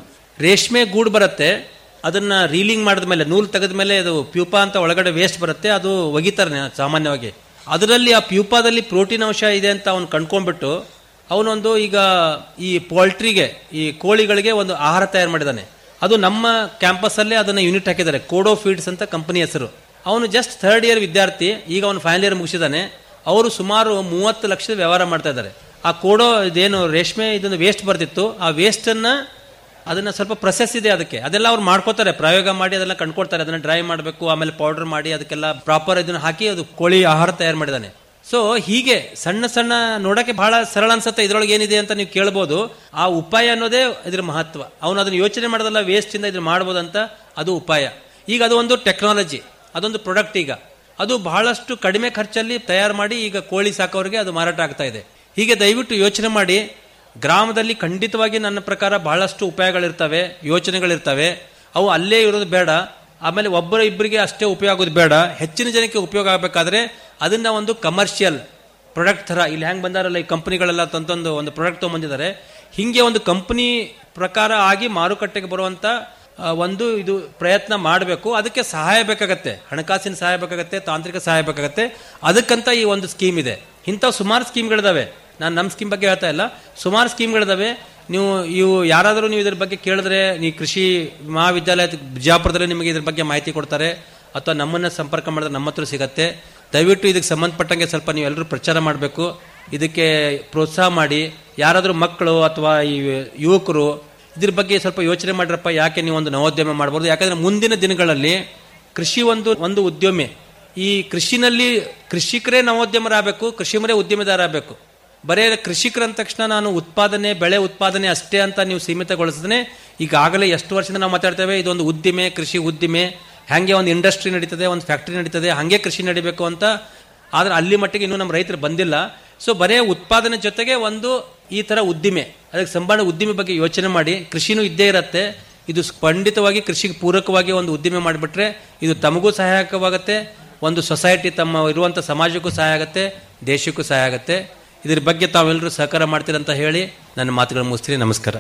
ರೇಷ್ಮೆ ಗೂಡು ಬರುತ್ತೆ ಅದನ್ನ ರೀಲಿಂಗ್ ಮಾಡಿದ ಮೇಲೆ ನೂಲು ತೆಗೆದ ಮೇಲೆ ಅದು ಪ್ಯೂಪಾ ಅಂತ ಒಳಗಡೆ ವೇಸ್ಟ್ ಬರುತ್ತೆ ಅದು ಒಗಿತಾರೆ ಸಾಮಾನ್ಯವಾಗಿ ಅದರಲ್ಲಿ ಆ ಪ್ಯೂಪಾದಲ್ಲಿ ಪ್ರೋಟೀನ್ ಅಂಶ ಇದೆ ಅಂತ ಅವನು ಕಂಡ್ಕೊಂಡ್ಬಿಟ್ಟು ಅವನೊಂದು ಈಗ ಈ ಪೋಲ್ಟ್ರಿಗೆ ಈ ಕೋಳಿಗಳಿಗೆ ಒಂದು ಆಹಾರ ತಯಾರು ಮಾಡಿದ್ದಾನೆ ಅದು ನಮ್ಮ ಕ್ಯಾಂಪಸ್ಸಲ್ಲೇ ಅದನ್ನು ಯೂನಿಟ್ ಹಾಕಿದ್ದಾರೆ ಕೋಡೋ ಫೀಡ್ಸ್ ಅಂತ ಕಂಪನಿ ಹೆಸರು ಅವನು ಜಸ್ಟ್ ಥರ್ಡ್ ಇಯರ್ ವಿದ್ಯಾರ್ಥಿ ಈಗ ಅವನು ಫೈನಲ್ ಇಯರ್ ಮುಗಿಸಿದ್ದಾನೆ ಅವರು ಸುಮಾರು ಮೂವತ್ತು ಲಕ್ಷದ ವ್ಯವಹಾರ ಮಾಡ್ತಾ ಇದ್ದಾರೆ ಆ ಕೋಡೋ ಇದೇನು ರೇಷ್ಮೆ ಇದೊಂದು ವೇಸ್ಟ್ ಬರ್ತಿತ್ತು ಆ ವೇಸ್ಟನ್ನು ಅದನ್ನ ಸ್ವಲ್ಪ ಪ್ರೊಸೆಸ್ ಇದೆ ಅದಕ್ಕೆ ಅದೆಲ್ಲ ಅವ್ರು ಮಾಡ್ಕೋತಾರೆ ಪ್ರಯೋಗ ಮಾಡಿ ಅದೆಲ್ಲ ಕಂಡ್ಕೊಡ್ತಾರೆ ಅದನ್ನ ಡ್ರೈ ಮಾಡಬೇಕು ಆಮೇಲೆ ಪೌಡರ್ ಮಾಡಿ ಅದಕ್ಕೆಲ್ಲ ಪ್ರಾಪರ್ ಇದನ್ನ ಹಾಕಿ ಅದು ಕೋಳಿ ಆಹಾರ ತಯಾರು ಮಾಡಿದಾನೆ ಸೊ ಹೀಗೆ ಸಣ್ಣ ಸಣ್ಣ ನೋಡಕ್ಕೆ ಬಹಳ ಸರಳ ಅನ್ಸುತ್ತೆ ಇದ್ರೊಳಗೆ ಏನಿದೆ ಅಂತ ನೀವು ಕೇಳ್ಬೋದು ಆ ಉಪಾಯ ಅನ್ನೋದೇ ಇದ್ರ ಮಹತ್ವ ಅವನು ಅದನ್ನ ಯೋಚನೆ ಮಾಡೋದಲ್ಲ ವೇಸ್ಟ್ ಇಂದ ಇದ್ರ ಮಾಡ್ಬೋದು ಅಂತ ಅದು ಉಪಾಯ ಈಗ ಅದು ಒಂದು ಟೆಕ್ನಾಲಜಿ ಅದೊಂದು ಪ್ರಾಡಕ್ಟ್ ಈಗ ಅದು ಬಹಳಷ್ಟು ಕಡಿಮೆ ಖರ್ಚಲ್ಲಿ ತಯಾರು ಮಾಡಿ ಈಗ ಕೋಳಿ ಸಾಕೋರಿಗೆ ಅದು ಮಾರಾಟ ಆಗ್ತಾ ಇದೆ ಹೀಗೆ ದಯವಿಟ್ಟು ಯೋಚನೆ ಮಾಡಿ ಗ್ರಾಮದಲ್ಲಿ ಖಂಡಿತವಾಗಿ ನನ್ನ ಪ್ರಕಾರ ಬಹಳಷ್ಟು ಉಪಾಯಗಳಿರ್ತವೆ ಯೋಚನೆಗಳಿರ್ತವೆ ಅವು ಅಲ್ಲೇ ಇರೋದು ಬೇಡ ಆಮೇಲೆ ಒಬ್ಬರ ಇಬ್ಬರಿಗೆ ಅಷ್ಟೇ ಉಪಯೋಗ ಆಗೋದು ಬೇಡ ಹೆಚ್ಚಿನ ಜನಕ್ಕೆ ಉಪಯೋಗ ಆಗಬೇಕಾದ್ರೆ ಅದನ್ನ ಒಂದು ಕಮರ್ಷಿಯಲ್ ಪ್ರಾಡಕ್ಟ್ ಥರ ಇಲ್ಲಿ ಹೆಂಗೆ ಬಂದಾರಲ್ಲ ಈ ಕಂಪನಿಗಳೆಲ್ಲ ತಂತೊಂದು ಒಂದು ಪ್ರಾಡಕ್ಟ್ ತೊಗೊಂಬಂದಿದ್ದಾರೆ ಹಿಂಗೆ ಒಂದು ಕಂಪನಿ ಪ್ರಕಾರ ಆಗಿ ಮಾರುಕಟ್ಟೆಗೆ ಬರುವಂತ ಆ, ಒಂದು ಇದು ಪ್ರಯತ್ನ ಮಾಡಬೇಕು ಅದಕ್ಕೆ ಸಹಾಯ ಬೇಕಾಗತ್ತೆ ಹಣಕಾಸಿನ ಸಹಾಯ ಬೇಕಾಗತ್ತೆ ತಾಂತ್ರಿಕ ಸಹಾಯ ಬೇಕಾಗತ್ತೆ ಅದಕ್ಕಂತ ಈ ಒಂದು ಸ್ಕೀಮ್ ಇದೆ ಇಂಥ ಸುಮಾರು ಸ್ಕೀಮ್ಗಳಿದಾವೆ ನಾನು ನಮ್ಮ ಸ್ಕೀಮ್ ಬಗ್ಗೆ ಹೇಳ್ತಾ ಇಲ್ಲ ಸುಮಾರು ಸ್ಕೀಮ್ಗಳಿದಾವೆ ನೀವು ಇವು ಯಾರಾದರೂ ನೀವು ಇದ್ರ ಬಗ್ಗೆ ಕೇಳಿದ್ರೆ ನೀವು ಕೃಷಿ ಮಹಾವಿದ್ಯಾಲಯ ಬಿಜಾಪುರದಲ್ಲಿ ನಿಮಗೆ ಇದ್ರ ಬಗ್ಗೆ ಮಾಹಿತಿ ಕೊಡ್ತಾರೆ ಅಥವಾ ನಮ್ಮನ್ನ ಸಂಪರ್ಕ ಮಾಡಿದ್ರೆ ನಮ್ಮ ಹತ್ರ ಸಿಗತ್ತೆ ದಯವಿಟ್ಟು ಇದಕ್ಕೆ ಸಂಬಂಧಪಟ್ಟಂಗೆ ಸ್ವಲ್ಪ ನೀವು ಎಲ್ಲರೂ ಪ್ರಚಾರ ಮಾಡಬೇಕು ಇದಕ್ಕೆ ಪ್ರೋತ್ಸಾಹ ಮಾಡಿ ಯಾರಾದರೂ ಮಕ್ಕಳು ಅಥವಾ ಈ ಯುವಕರು ಇದ್ರ ಬಗ್ಗೆ ಸ್ವಲ್ಪ ಯೋಚನೆ ಮಾಡಿರಪ್ಪ ಯಾಕೆ ನೀವು ಒಂದು ನವೋದ್ಯಮ ಮಾಡ್ಬೋದು ಯಾಕಂದ್ರೆ ಮುಂದಿನ ದಿನಗಳಲ್ಲಿ ಕೃಷಿ ಒಂದು ಒಂದು ಉದ್ಯಮಿ ಈ ಕೃಷಿನಲ್ಲಿ ಕೃಷಿಕರೇ ನವೋದ್ಯಮರಾಗಬೇಕು ಕೃಷಿಮರೇ ಉದ್ಯಮಿದಾರ ಆಗಬೇಕು ಬರೇ ಕೃಷಿಕರ ಅಂದ ತಕ್ಷಣ ನಾನು ಉತ್ಪಾದನೆ ಬೆಳೆ ಉತ್ಪಾದನೆ ಅಷ್ಟೇ ಅಂತ ನೀವು ಸೀಮಿತಗೊಳಿಸಿದ್ರೆ ಈಗಾಗಲೇ ಎಷ್ಟು ವರ್ಷದಿಂದ ನಾವು ಮಾತಾಡ್ತೇವೆ ಇದೊಂದು ಉದ್ದಿಮೆ ಕೃಷಿ ಉದ್ದಿಮೆ ಹಾಗೆ ಒಂದು ಇಂಡಸ್ಟ್ರಿ ನಡೀತದೆ ಒಂದು ಫ್ಯಾಕ್ಟ್ರಿ ನಡೀತದೆ ಹಾಗೆ ಕೃಷಿ ನಡಿಬೇಕು ಅಂತ ಆದ್ರೆ ಅಲ್ಲಿ ಮಟ್ಟಿಗೆ ಇನ್ನೂ ನಮ್ಮ ರೈತರು ಬಂದಿಲ್ಲ ಸೊ ಬರೇ ಉತ್ಪಾದನೆ ಜೊತೆಗೆ ಒಂದು ಈ ತರ ಉದ್ದಿಮೆ ಅದಕ್ಕೆ ಸಂಬಂಧ ಉದ್ದಿಮೆ ಬಗ್ಗೆ ಯೋಚನೆ ಮಾಡಿ ಕೃಷಿನೂ ಇದ್ದೇ ಇರುತ್ತೆ ಇದು ಖಂಡಿತವಾಗಿ ಕೃಷಿಗೆ ಪೂರಕವಾಗಿ ಒಂದು ಉದ್ದಿಮೆ ಮಾಡಿಬಿಟ್ರೆ ಇದು ತಮಗೂ ಸಹಾಯಕವಾಗುತ್ತೆ ಒಂದು ಸೊಸೈಟಿ ತಮ್ಮ ಇರುವಂಥ ಸಮಾಜಕ್ಕೂ ಸಹಾಯ ಆಗುತ್ತೆ ದೇಶಕ್ಕೂ ಸಹಾಯ ಆಗುತ್ತೆ ಇದ್ರ ಬಗ್ಗೆ ತಾವೆಲ್ಲರೂ ಸಹಕಾರ ಮಾಡ್ತೀರಂತ ಹೇಳಿ ನನ್ನ ಮಾತುಗಳು ಮುಗಿಸ್ತೀನಿ ನಮಸ್ಕಾರ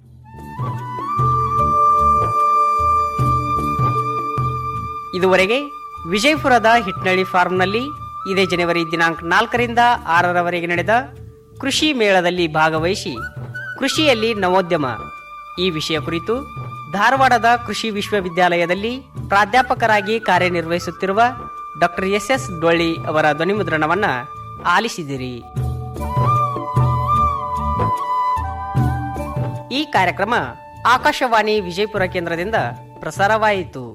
ಇದುವರೆಗೆ ವಿಜಯಪುರದ ಹಿಟ್ನಳ್ಳಿ ಫಾರ್ಮ್ನಲ್ಲಿ ಇದೇ ಜನವರಿ ದಿನಾಂಕ ನಾಲ್ಕರಿಂದ ಆರರವರೆಗೆ ನಡೆದ ಕೃಷಿ ಮೇಳದಲ್ಲಿ ಭಾಗವಹಿಸಿ ಕೃಷಿಯಲ್ಲಿ ನವೋದ್ಯಮ ಈ ವಿಷಯ ಕುರಿತು ಧಾರವಾಡದ ಕೃಷಿ ವಿಶ್ವವಿದ್ಯಾಲಯದಲ್ಲಿ ಪ್ರಾಧ್ಯಾಪಕರಾಗಿ ಕಾರ್ಯನಿರ್ವಹಿಸುತ್ತಿರುವ ಡಾಕ್ಟರ್ ಎಸ್ ಎಸ್ ಡೊಳ್ಳಿ ಅವರ ಧ್ವನಿಮುದ್ರಣವನ್ನ ಆಲಿಸಿದಿರಿ ಈ ಕಾರ್ಯಕ್ರಮ ಆಕಾಶವಾಣಿ ವಿಜಯಪುರ ಕೇಂದ್ರದಿಂದ ಪ್ರಸಾರವಾಯಿತು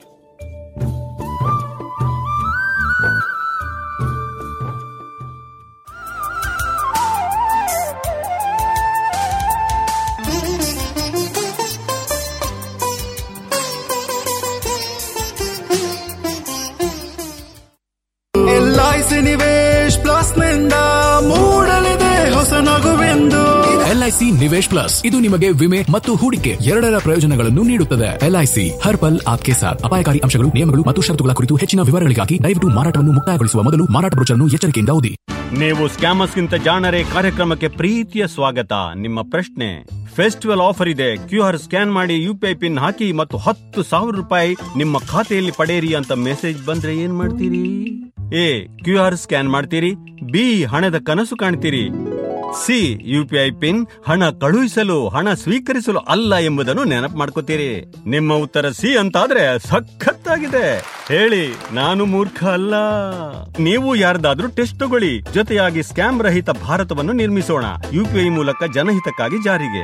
ಎಲ್ಐಸಿ ನಿವೇಶ್ ಪ್ಲಸ್ ನಿಂದ ಮೂಡಲಿದೆ ಹೊಸ ನಗುವೆಂದು ಎಲ್ಐಸಿ ನಿವೇಶ್ ಪ್ಲಸ್ ಇದು ನಿಮಗೆ ವಿಮೆ ಮತ್ತು ಹೂಡಿಕೆ ಎರಡರ ಪ್ರಯೋಜನಗಳನ್ನು ನೀಡುತ್ತದೆ ಎಲ್ಐಸಿ ಹರ್ ಪಲ್ ಆಪ್ಕೆ ಸಾಥ್ ಅಪಾಯಕಾರಿ ಅಂಶಗಳು ನಿಯಮಗಳು ಮತ್ತು ಷರತ್ತುಗಳ ಕುರಿತು ಹೆಚ್ಚಿನ ವಿವರಗಳಿಗಾಗಿ ದಯವಿಟ್ಟು ಮಾರಾಟವನ್ನು ಮುಕ್ತಾಯಗೊಳಿಸುವ ಮೊದಲು ಮಾರಾಟ ಬ್ರೋಚರ್ನ್ನು ಎಚ್ಚರಿಕೆಯಿಂದ ಓದಿ ನೀವು ಸ್ಕ್ಯಾಮರ್ಸ್ಗಿಂತ ಜಾಣರೆ ಕಾರ್ಯಕ್ರಮಕ್ಕೆ ಪ್ರೀತಿಯ ಸ್ವಾಗತ ನಿಮ್ಮ ಪ್ರಶ್ನೆ ಫೆಸ್ಟಿವಲ್ ಆಫರ್ ಇದೆ ಕ್ಯೂ ಆರ್ ಸ್ಕ್ಯಾನ್ ಮಾಡಿ ಯು ಪಿ ಐ ಪಿನ್ ಹಾಕಿ ಮತ್ತು ಹತ್ತು ಸಾವಿರ ರೂಪಾಯಿ ನಿಮ್ಮ ಖಾತೆಯಲ್ಲಿ ಪಡೆಯಿರಿ ಅಂತ ಮೆಸೇಜ್ ಬಂದ್ರೆ ಏನ್ ಮಾಡ್ತೀರಿ ಎ ಕ್ಯೂ ಆರ್ ಸ್ಕ್ಯಾನ್ ಮಾಡ್ತೀರಿ ಬಿ ಹಣದ ಕನಸು ಕಾಣ್ತೀರಿ C U P I PIN ಹಣ ಕಳುಹಿಸಲು ಹಣ ಸ್ವೀಕರಿಸಲು ಅಲ್ಲ ಎಂಬುದನ್ನು ನೆನಪು ಮಾಡ್ಕೋತೀರಿ ನಿಮ್ಮ ಉತ್ತರ ಸಿ ಅಂತಾದ್ರೆ ಸಖತ್ತಾಗಿದೆ ಹೇಳಿ ನಾನು ಮೂರ್ಖ ಅಲ್ಲ ನೀವು ಯಾರ್ದಾದ್ರೂ ಟೆಸ್ಟ್ ತಗೊಳ್ಳಿ ಜೊತೆಯಾಗಿ ಸ್ಕ್ಯಾಮ್ ರಹಿತ ಭಾರತವನ್ನು ನಿರ್ಮಿಸೋಣ ಯುಪಿಐ ಮೂಲಕ ಜನಹಿತಕ್ಕಾಗಿ ಜಾರಿಗೆ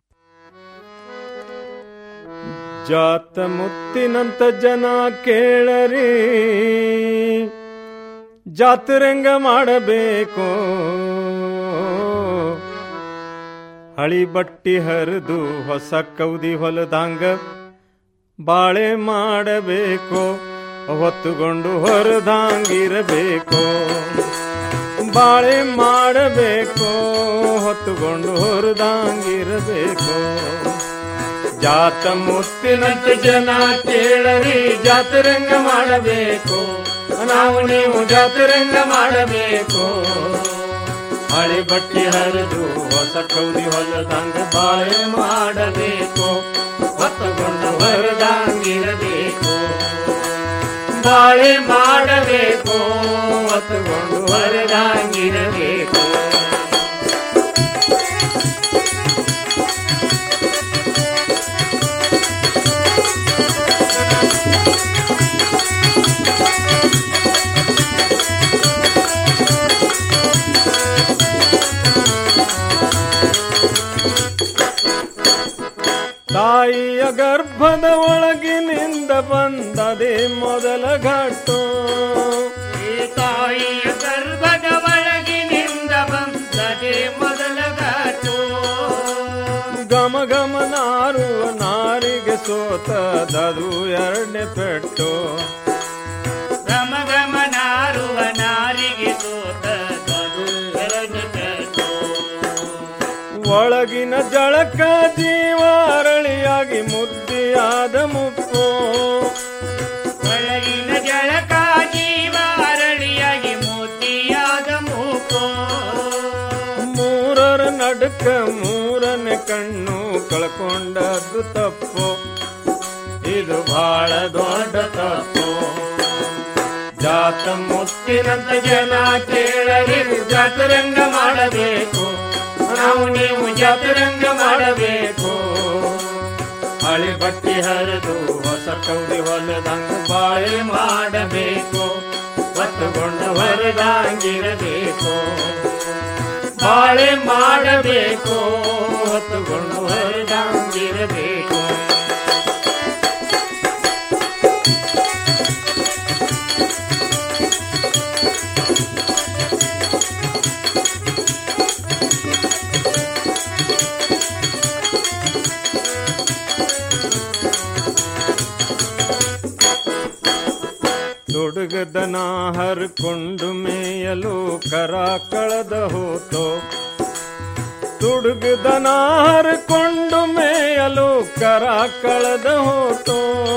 ಜಾತ ಮುತ್ತಿನಂತ ಜನ ಕೇಳರಿ ಜಾತರಂಗ ಮಾಡಬೇಕು ಹಳಿ ಬಟ್ಟಿ ಹರಿದು ಹೊಸ ಕೌದಿ ಹೊಲದಂಗ ಬಾಳೆ ಮಾಡಬೇಕು ಹೊತ್ತುಕೊಂಡು ಹೊರದಂಗಿರಬೇಕು ಬಾಳೆ ಮಾಡಬೇಕು ಹೊತ್ತುಕೊಂಡು ಹೊರದಂಗಿರಬೇಕು ಜಾತ ಮುತ್ತಿನಂತೆ ಜನ ಕೇಳರಿ ಜಾತರಂಗ ಮಾಡಬೇಕು ನಾವು ನೀವು ಜಾತರಂಗ ಮಾಡಬೇಕು ಹಳೆ ಬಟ್ಟೆ ಹರಿದು ಹೊಸ ಕೌದಿ ಹೊಲದಂಗ ಬಾಳೆ ಮಾಡಬೇಕು ಹೊತ್ತುಕೊಂಡು ಹೊರದಂಗಿರಬೇಕು ಬಾಳೆ ಮಾಡಬೇಕು ಹೊತ್ತುಕೊಂಡು ಹೊರದಂಗಿರಬೇಕು ತಾಯಿಯ ಗರ್ಭದ ಒಳಗಿನಿಂದ ಬಂದದೆ ಮೊದಲ ಘಟ್ಟು ತಾಯಿಯ ಗರ್ಭದ ಒಳಗಿನಿಂದ ಬಂದದೆ ಮೊದಲ ಘಟ್ಟು ಗಮ ಗಮ ನಾರುವ ನಾರಿಗೆ ಸೋತದದು ಎರಡನೇ ಪೆಟ್ಟು ಗಮ ಗಮ ನಾರುವ ನಾರಿಗೆ ಸೋತದದು ಎರಡನೇ ಪೆಟ್ಟು ಒಳಗಿನ ಜಳಕ ಜೀವ ಅರಳಿಯಾಗಿ ಮುದ್ದಿಯಾದ ಮುಪ್ಪು ಒಳಗಿನ ಜಳಕ ಜೀವ ಅರಳಿಯಾಗಿ ಮುದ್ದಿಯಾದ ಮುಪ್ಪು ಮೂರರ ನಡುಕ ಮೂರನೇ ಕಣ್ಣು ಕಳ್ಕೊಂಡದ್ದು ತಪ್ಪು ಇದು ಬಹಳ ದೊಡ್ಡ ತಪ್ಪು ಜಾತ ಮುತ್ತಿನಂತ ಜನ ಕೇಳರಿ ಜಾತರಂಗ ಮಾಡಬೇಕು ನಾವು ನೀವು ಜಾತರಂಗ ಮಾಡಬೇಕು ಹಳೆ ಬಟ್ಟೆ ಹರಿದು ಹೊಸ ಕೌದಿ ಹೊಲದಂಗ ಬಾಳೆ ಮಾಡಬೇಕು ಹೊತ್ತುಕೊಂಡು ಹೊರದಂಗಿರಬೇಕು ಬಾಳೆ ಮಾಡಬೇಕು ಹೊತ್ತುಕೊಂಡು ಹೊರದಂಗಿರಬೇಕು ದುಡುಗದನ ಹರ್ಕೊಂಡು ಮೇಯಲು ಕರ ಕಳೆದ ಹೋತೋ ತುಡುಗದನ ಹರ್ಕೊಂಡು ಮೇಯಲು ಕರ ಕಳೆದ ಹೋತೋ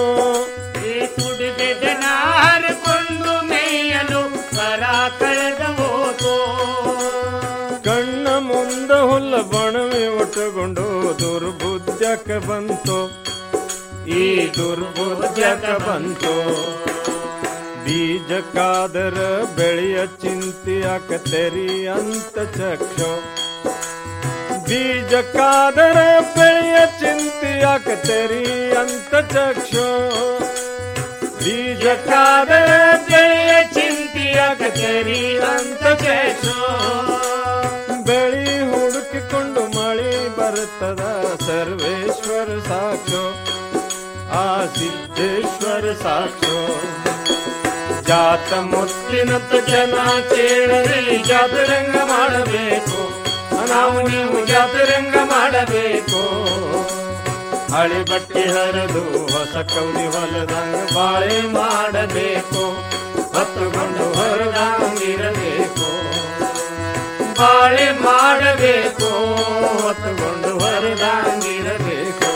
ತುಡುಗದನ ಹರ್ಕೊಂಡು ಮೇಯಲು ಕರ ಕಳೆದ ಹೋತೋ ಕಣ್ಣ ಮುಂದ ಹುಲ್ಲ ಬಣವೆ ಒಟ್ಟುಕೊಂಡು ದುರ್ಬುದ್ಧಕ್ಕೆ ಬಂತು ಈ ದುರ್ಬುದ್ಧಕ್ಕೆ ಬಂತು ಬೀಜ ಕಾದರ ಬೆಳೆಯ ಚಿಂತೆಯಾಕ ತೆರಿ ಅಂತ ಚಕ್ಷು ಬೀಜ ಕಾದರ ಬೆಳೆಯ ಚಿಂತೆಯಾಕ ತೆರಿ ಅಂತ ಚಕ್ಷು ಬೀಜ ಕಾದರ ಬೆಳೆಯ ಚಿಂತೆಯಾಕ ತೆರಿ ಅಂತ ಚಕ್ಷು ಬೆಳಿ ಹುಡುಕಿಕೊಂಡು ಮಳೆ ಬರುತ್ತ ಮಠದ ಸರ್ವೇಶ್ವರ ಸಾಕ್ಷೋ ಆ ಸಿದ್ದೇಶ್ವರ ಸಾಕ್ಷೋ ಜಾತ ಮುತ್ತಿನತ್ತ ಜನ ಕೇಳದೆ ಜಾತರಂಗ ಮಾಡಬೇಕು ನಾವು ನೀವು ಜಾತರಂಗ ಮಾಡಬೇಕು ಹಳೆ ಬಟ್ಟೆ ಹರಿದು ಹೊಸ ಕೌಲಿ ಹೊಲದಂಗ ಬಾಳೆ ಮಾಡಬೇಕು ಹೊತ್ತುಕೊಂಡು ಹೊರದಂಗಿರಬೇಕು ಬಾಳೆ ಮಾಡಬೇಕು ಹೊತ್ತುಕೊಂಡು ಹೊರದಂಗಿರಬೇಕು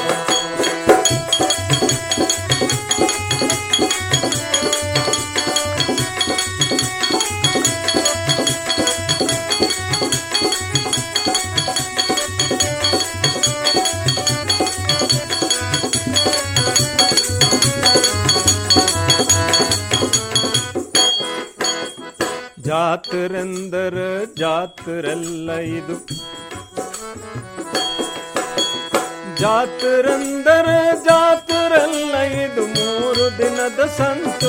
ಜಾತರೆಂದರ ಜಾತರೆಲ್ಲ ಇದು ಜಾತರೆಂದರ ಜಾತರೆಲ್ಲ ಇದು ಮೂರು ದಿನದ ಸಂತು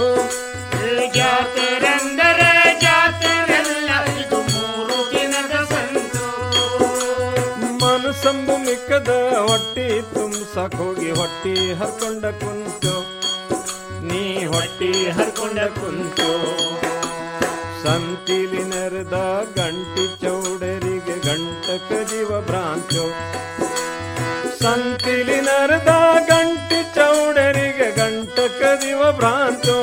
ಜಾತರೆಂದರ ಜಾತರೆಲ್ಲ ಇದು ಮೂರು ದಿನದ ಸಂತು ಮನಸ್ಸಂಬು ಮಿಕ್ಕದ ಹೊಟ್ಟಿ ತುಂಬಸಕ್ ಹೋಗಿ ಹೊಟ್ಟಿ ಹರ್ಕೊಂಡ ಕುಂತು ನೀ ಹೊಟ್ಟಿ ಹರ್ಕೊಂಡ ಕುಂತು ಸಂತಿಲಿ ನೆರೆದ ಗಂಟಿ ಚೌಡರಿಗೆ ಗಂಟಕ ಜೀವ ಭ್ರಾಂಚೋ ಸಂತಿಲಿ ನೆರೆದ ಗಂಟಿ ಚೌಡರಿಗೆ ಗಂಟಕ ಜೀವ ಭ್ರಾಂಚೋ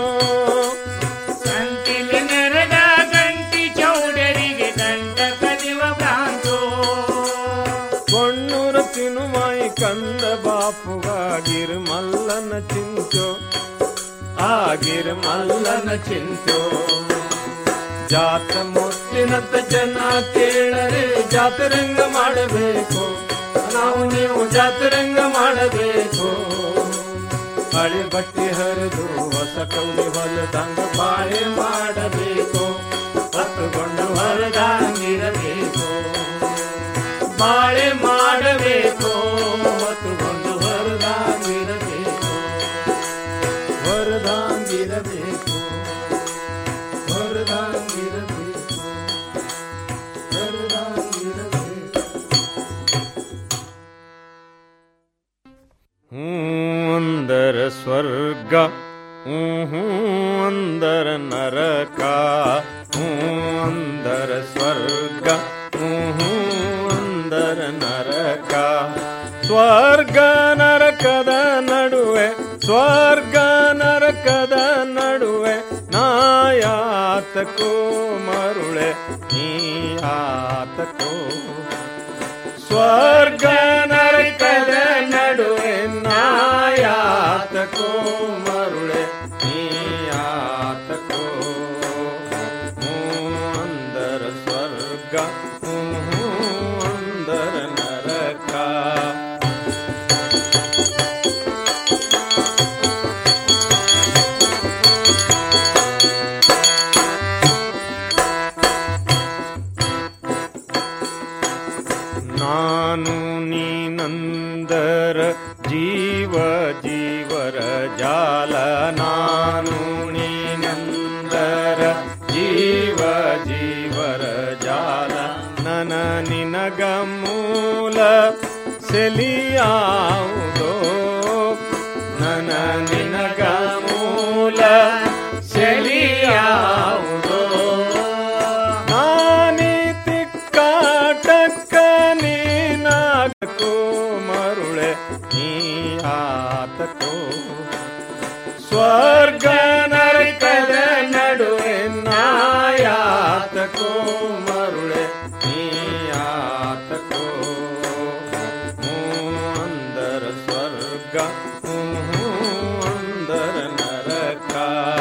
ಸಂತಿಲಿ ನೆರೆದ ಗಂಟಿ ಚೌಡರಿಗೆ ಗಂಟ ಕದಿವ ಭ್ರಾಂತು ಕೊಣ್ಣೂರ ತಿನುಮಾಯಿ ಕಂದ ಬಾಪುಗಾಗಿರ್ ಮಲ್ಲನ ಚಿಂಚೋ ಆಗಿರ್ ಮಲ್ಲನ ಚಿಂಚೋ ಜಾತ ಮುತ್ತಿನಂತ ಜನ ಕೇಳರೆ ಜಾತರಂಗ ಮಾಡಬೇಕು ನಾವು ನೀವು ಜಾತರಂಗ ಮಾಡಬೇಕು ಹಳೆ ಬಟ್ಟೆ ಹರಿದು ಹೊಸ ಕೌಲಿ ಹೊಲದಂಗ ಬಾಳೆ ಮಾಡಬೇಕು ಹೊತ್ತುಕೊಂಡು ಹೊರದಂಗಿರಬೇಕು ಬಾಳೆ ಮಾಡಬೇಕು ಹೊತ್ತುಕೊಂಡು ಹೊರದಂಗಿರಬೇಕು ಹೊರದಂಗಿರಬೇಕು ಹೊರದಂಗಿರಬೇಕು ಹೊರದಂಗಿರಬೇಕು ಅಂದರ ಸ್ವರ್ಗ ಹ್ಞೂ ಅಂದರ ನರಕ ಹ್ಞೂ ಅಂದರ ಸ್ವರ್ಗ ಹ್ಞೂ ಅಂದರ ನರಕ ಸ್ವರ್ಗ ನರಕದ ನಡುವೆ ಸ್ವರ್ಗ ನರಕದ ನಡುವೆ ನಾಯಾತಕೋ ಮರುಳೆ ನೀಯಾತಕೋ ಸ್ವರ್ಗ ನರಕದ ನಡುವೆ ನಾಯಾತಕೋ ಮರುಳೆ ನೀಯಾತಕೋ ಹ್ಞೂ ಅಂದರ ಸ್ವರ್ಗ ಹ್ಞೂ ಅಂದರ ನರಕ ನಾನು ನೀನಂದರ ಜೀವ ಜೀವರ ಜಾಲ ನಾನು ನೀನಂದರ ಜೀವ ಜೀವರ ಜಾಲ ನನ ನಿನಗ ಮೂಲ ಸೆಲಿಯಾವುದೋ ನನ ನಿನಗ ಮೂಲ ಸೆಲಿಯಾವುದೋ ನಾನೀತಿ ಕಾಟಕ್ಕ ನೀನಾಗಕೋ ಮರುಳೆ ನೀಯಾತಕೋ ಸ್ವರ್ಗ ನರಕದ ನಡುವೆ ನಾಯಾತಕೋ ಮರುಳೆ ನೀಯಾತಕೋ ಹ್ಞೂ ಅಂದರ ಸ್ವರ್ಗ ಹ್ಞೂ ಅಂದರ ನರಕ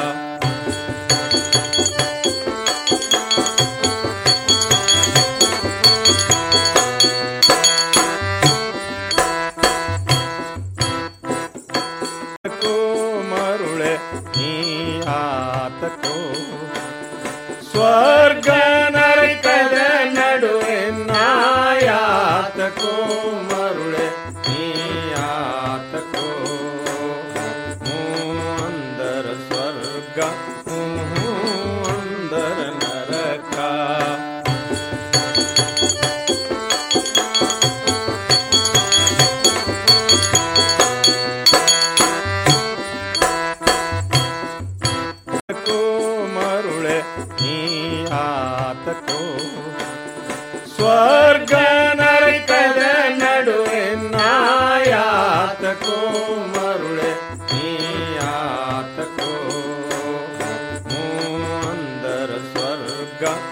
ಕೋ ಮರುಳೆ ನೀಯಾತಕೋ ಸ್ವರ್ಗ ನರಕದ ನಡುವೆ ನಾಯಾತಕೋ ಮರುಳೆ ನೀಯಾತಕೋ ಹ್ಞೂ ಅಂದರ ಸ್ವರ್ಗ ಹ್ಞೂ ಅಂದರ ನರಕ ಗ